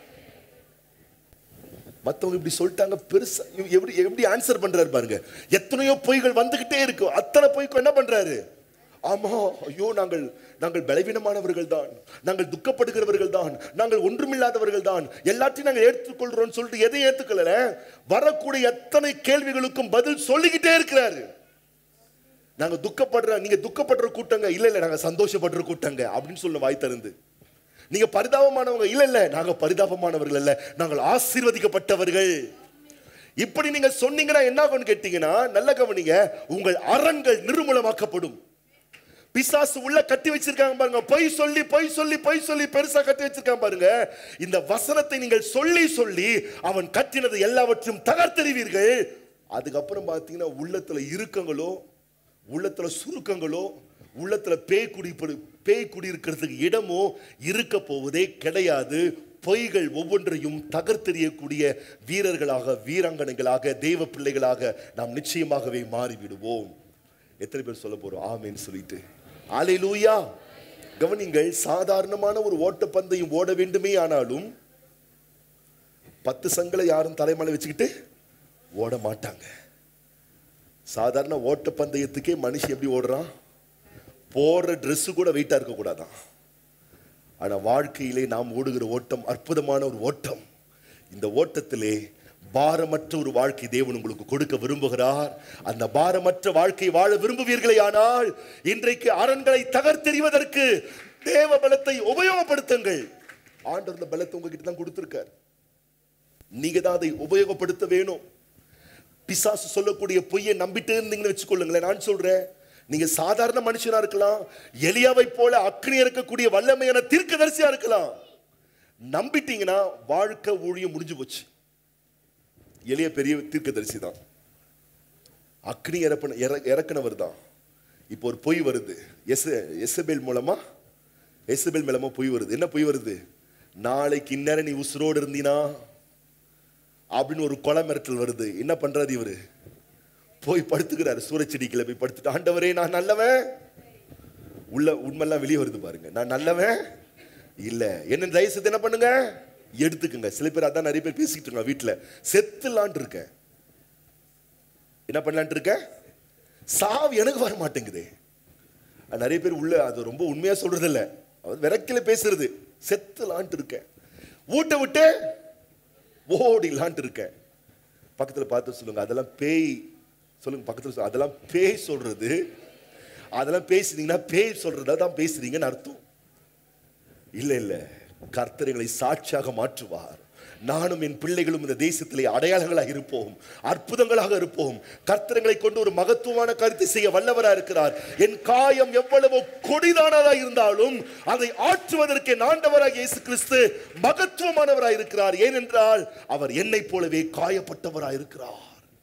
மத்தவங்க இப்படி சொல்லிட்டாங்க பெருசா இவ- எப்படி எப்படி ஆன்சர் பண்றாரு பாருங்க எத்தனையோ பொய்கள் வந்துகிட்டே இருக்கு அத்தனை பொய்க்கும் என்ன பண்றாரு ஆமா ஐயோ நாங்கள் நாங்கள் பலவீனமானவர்கள் தான் நாங்கள் துக்கப்படுகிறவர்கள் தான் நாங்கள் ஒன்றுமில்லாதவர்கள் தான் எல்லாத்தையும் நாங்கள் ஏற்றுக்கொள்றோம்னு சொல்லிட்டு எதையும் ஏத்துக்கல வரக்கூடிய எத்தனை கேள்விகளுக்கும் பதில் சொல்லிக்கிட்டே இருக்கிறாரு நாங்க துக்கப்படுற நீங்க துக்கப்படுற கூட்டங்க இல்ல இல்ல நாங்க சந்தோஷப்படுற கூட்டங்க அப்படின்னு சொல்ல வாய் திறந்து நீங்க பரிதாபமானவங்க இல்ல இல்ல நாங்க பரிதாபமானவர்கள் அல்ல நாங்கள் ஆசீர்வதிக்கப்பட்டவர்கள் இப்படி நீங்க சொன்னீங்கன்னா என்ன ஆகும்னு கேட்டீங்கன்னா நல்ல கவனிங்க உங்கள் அரண்கள் நிர்மூலமாக்கப்படும் பிசாசு உள்ள கட்டி வச்சிருக்காங்க பாருங்க பொய் சொல்லி பொய் சொல்லி பொய் சொல்லி பெருசா கட்டி வச்சிருக்காங்க பாருங்க இந்த வசனத்தை நீங்கள் சொல்லி சொல்லி அவன் கட்டினது எல்லாவற்றையும் தகர்த்தெறிவீர்கள் அதுக்கப்புறம் பார்த்தீங்கன்னா உள்ளத்துல இறுக்கங்களோ உள்ளத்துல சுருக்கங்களோ உள்ளத்துல பேய் குடி பேய் குடியிருக்கிறதுக்கு இடமோ இருக்க போவதே கிடையாது பொய்கள் ஒவ்வொன்றையும் தகர்த்தெறியக்கூடிய வீரர்களாக வீராங்கனைகளாக தெய்வ பிள்ளைகளாக நாம் நிச்சயமாகவே மாறிவிடுவோம் எத்தனை பேர் சொல்ல போறோம் ஆமேன்னு சொல்லிட்டு ஆலையிலூயா கவனிங்கள் சாதாரணமான ஒரு ஓட்டப்பந்தயம் ஓட வேண்டுமே ஆனாலும் பத்து சங்களை யாரும் தலைமலை வச்சுக்கிட்டு ஓட மாட்டாங்க சாதாரண ஓட்டப்பந்தயத்துக்கே மனுஷன் எப்படி ஓடுறான் போடுற Dress கூட வெயிட்டா இருக்கக்கூடாதான் ஆனா வாழ்க்கையிலே நாம் ஓடுகிற ஓட்டம் அற்புதமான ஒரு ஓட்டம் இந்த ஓட்டத்திலே பாரமற்ற ஒரு வாழ்க்கை தேவன் உங்களுக்கு கொடுக்க விரும்புகிறார் அந்த பாரமற்ற வாழ்க்கை வாழ விரும்புவீர்களே ஆனால் இன்றைக்கு அரண்களை தகர்த்தெறிவதற்கு தேவ பலத்தை உபயோகப்படுத்துங்கள் ஆண்டவர் இந்த பலத்தை உங்ககிட்ட தான் கொடுத்திருக்கார் நீங்க தான் அதை உபயோகப்படுத்த வேணும் பிசாசு சொல்லக்கூடிய பொய்யை நம்பிட்டே இருந்தீங்கன்னு வச்சுக்கொள்ளுங்களேன் நான் சொல்றேன் நீங்க சாதாரண மனுஷனா இருக்கலாம் எலியாவை போல அக்னி இருக்கக்கூடிய வல்லமையான தீர்க்கதரிசியா இருக்கலாம் நம்பிட்டீங்கன்னா வாழ்க்கை ஊழியம் முடிஞ்சு போச்சு எளிய பெரிய தீர்க்கதரிசி தான் அக்னி இறப்பன இற- இறக்குனவர் தான் இப்போ ஒரு பொய் வருது எஸ் எசபேல் மூலமா எசபேல் மூலமா பொய் வருது என்ன பொய் வருது நாளைக்கு இந்நேரம் நீ உசுரோடு இருந்தீனா அப்படின்னு ஒரு கொலை மிரட்டல் வருது என்ன பண்றாரு இவரு போய் படுத்துக்கிறாரு சூரச்செடிக்குள்ள போய் படுத்துட்டு ஆண்டவரே நான் நல்லவன் உள்ள உண்மையெல்லாம் வெளியே வருது பாருங்க நான் நல்லவன் இல்ல என்ன தயவு செய்து என்ன பண்ணுங்க எடுத்துக்குங்க சில பேர் அதான் நிறைய பேர் பேசிக்கிட்டு இருக்காங்க வீட்டுல செத்துலான்ட்டு இருக்கேன் என்ன பண்ணலான்ட்டு இருக்கேன் சாவு எனக்கு வர மாட்டேங்குதே அது நிறைய பேர் உள்ள அது ரொம்ப உண்மையா சொல்றது இல்ல அவர் விரக்கில பேசுறது செத்துலான்ட்டு இருக்கேன் ஊட்ட விட்டு ஓடிலான்ட்டு இருக்கேன் பக்கத்துல பார்த்து சொல்லுங்க அதெல்லாம் பேய் சொல்லுங்க பக்கத்துல சொல்லுங்க அதெல்லாம் பேய் சொல்றது அதெல்லாம் பேசுனீங்கன்னா பேய் சொல்றதா தான் பேசுறீங்கன்னு அர்த்தம் இல்ல இல்ல கர்த்தர்களை சாட்சியாக மாற்றுவார் நானும் என் பிள்ளைகளும் இந்த தேசத்திலே அடையாளங்களாக இருப்போம் அற்புதங்களாக இருப்போம் கர்த்தரங்களை கொண்டு ஒரு மகத்துவமான கருத்தை செய்ய வல்லவரா இருக்கிறார் என் காயம் எவ்வளவு கொடிதானதா இருந்தாலும் அதை ஆற்றுவதற்கு என் ஆண்டவராக இயேசு கிறிஸ்து மகத்துவமானவராய் இருக்கிறார் ஏனென்றால் அவர் என்னைப் போலவே காயப்பட்டவராய் இருக்கிறார்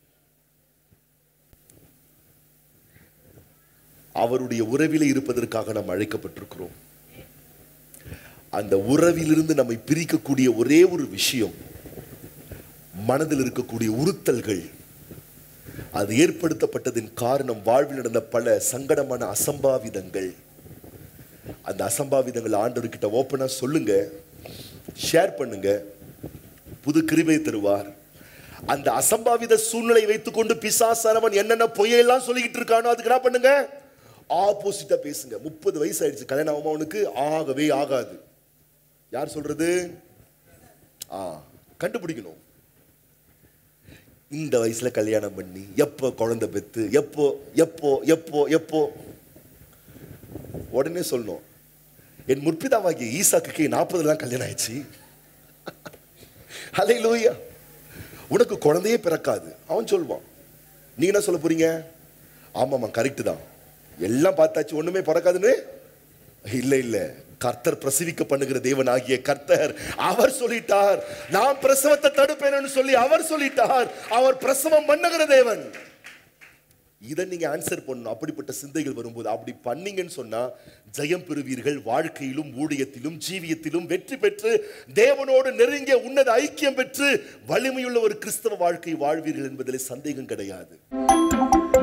அவருடைய உறவிலே இருப்பதற்காக நாம் அழைக்கப்பட்டிருக்கிறோம் அந்த உறவிலிருந்து நம்மை பிரிக்கக்கூடிய ஒரே ஒரு விஷயம் மனதில் இருக்கக்கூடிய உறுத்தல்கள் அது ஏற்படுத்தப்பட்டதின் காரணம் வாழ்வில் நடந்த பல சங்கடமான அசம்பாவிதங்கள் அந்த அசம்பாவிதங்கள் ஆண்டவர்கிட்ட ஓப்பனா சொல்லுங்க ஷேர் பண்ணுங்க புது கிருபை தருவார் அந்த அசம்பாவித சூழ்நிலை வைத்துக்கொண்டு பிசாசானவன் என்னென்ன பொய்யெல்லாம் சொல்லிக்கிட்டு இருக்கானோ அதுக்கு என்ன பண்ணுங்க ஆப்போசிட்டா பேசுங்க முப்பது வயசு ஆயிடுச்சு கல்யாணம் ஆகாம அவனுக்கு ஆகவே ஆகாது யார் சொல்றது ஆ கண்டுபிடிக்கணும் இந்த வயசுல கல்யாணம் பண்ணி எப்போ குழந்தை பெத்து எப்போ எப்போ எப்போ எப்போ உடனே சொல்லணும் என் முற்பிதாவாகிய ஈசாக்குக்கு நாற்பதுலாம் கல்யாணம் ஆயிடுச்சு ஹலே லூயா உனக்கு குழந்தையே பிறக்காது அவன் சொல்வான் நீங்க என்ன சொல்ல போறீங்க ஆமாம்மா கரெக்டு தான் எல்லாம் பார்த்தாச்சு ஒண்ணுமே பிறக்காதுன்னு இல்ல இல்ல கர்த்தர் பிரசவிக்க பண்ணுகிற தேவன் ஆகிய கர்த்தர் அவர் சொல்லிட்டார் நான் பிரசவத்தை தடுப்பேன்னு சொல்லி அவர் சொல்லிட்டார் அவர் பிரசவம் பண்ணுகிற தேவன் இதை நீங்க ஆன்சர் பண்ணணும் அப்படிப்பட்ட சிந்தைகள் வரும்போது அப்படி பண்ணீங்கன்னு சொன்னா ஜெயம் பெறுவீர்கள் வாழ்க்கையிலும் ஊழியத்திலும் ஜீவியத்திலும் வெற்றி பெற்று தேவனோடு நெருங்கிய உன்னத ஐக்கியம் பெற்று வலிமையுள்ள ஒரு கிறிஸ்தவ வாழ்க்கை வாழ்வீர்கள் என்பதில் சந்தேகம் கிடையாது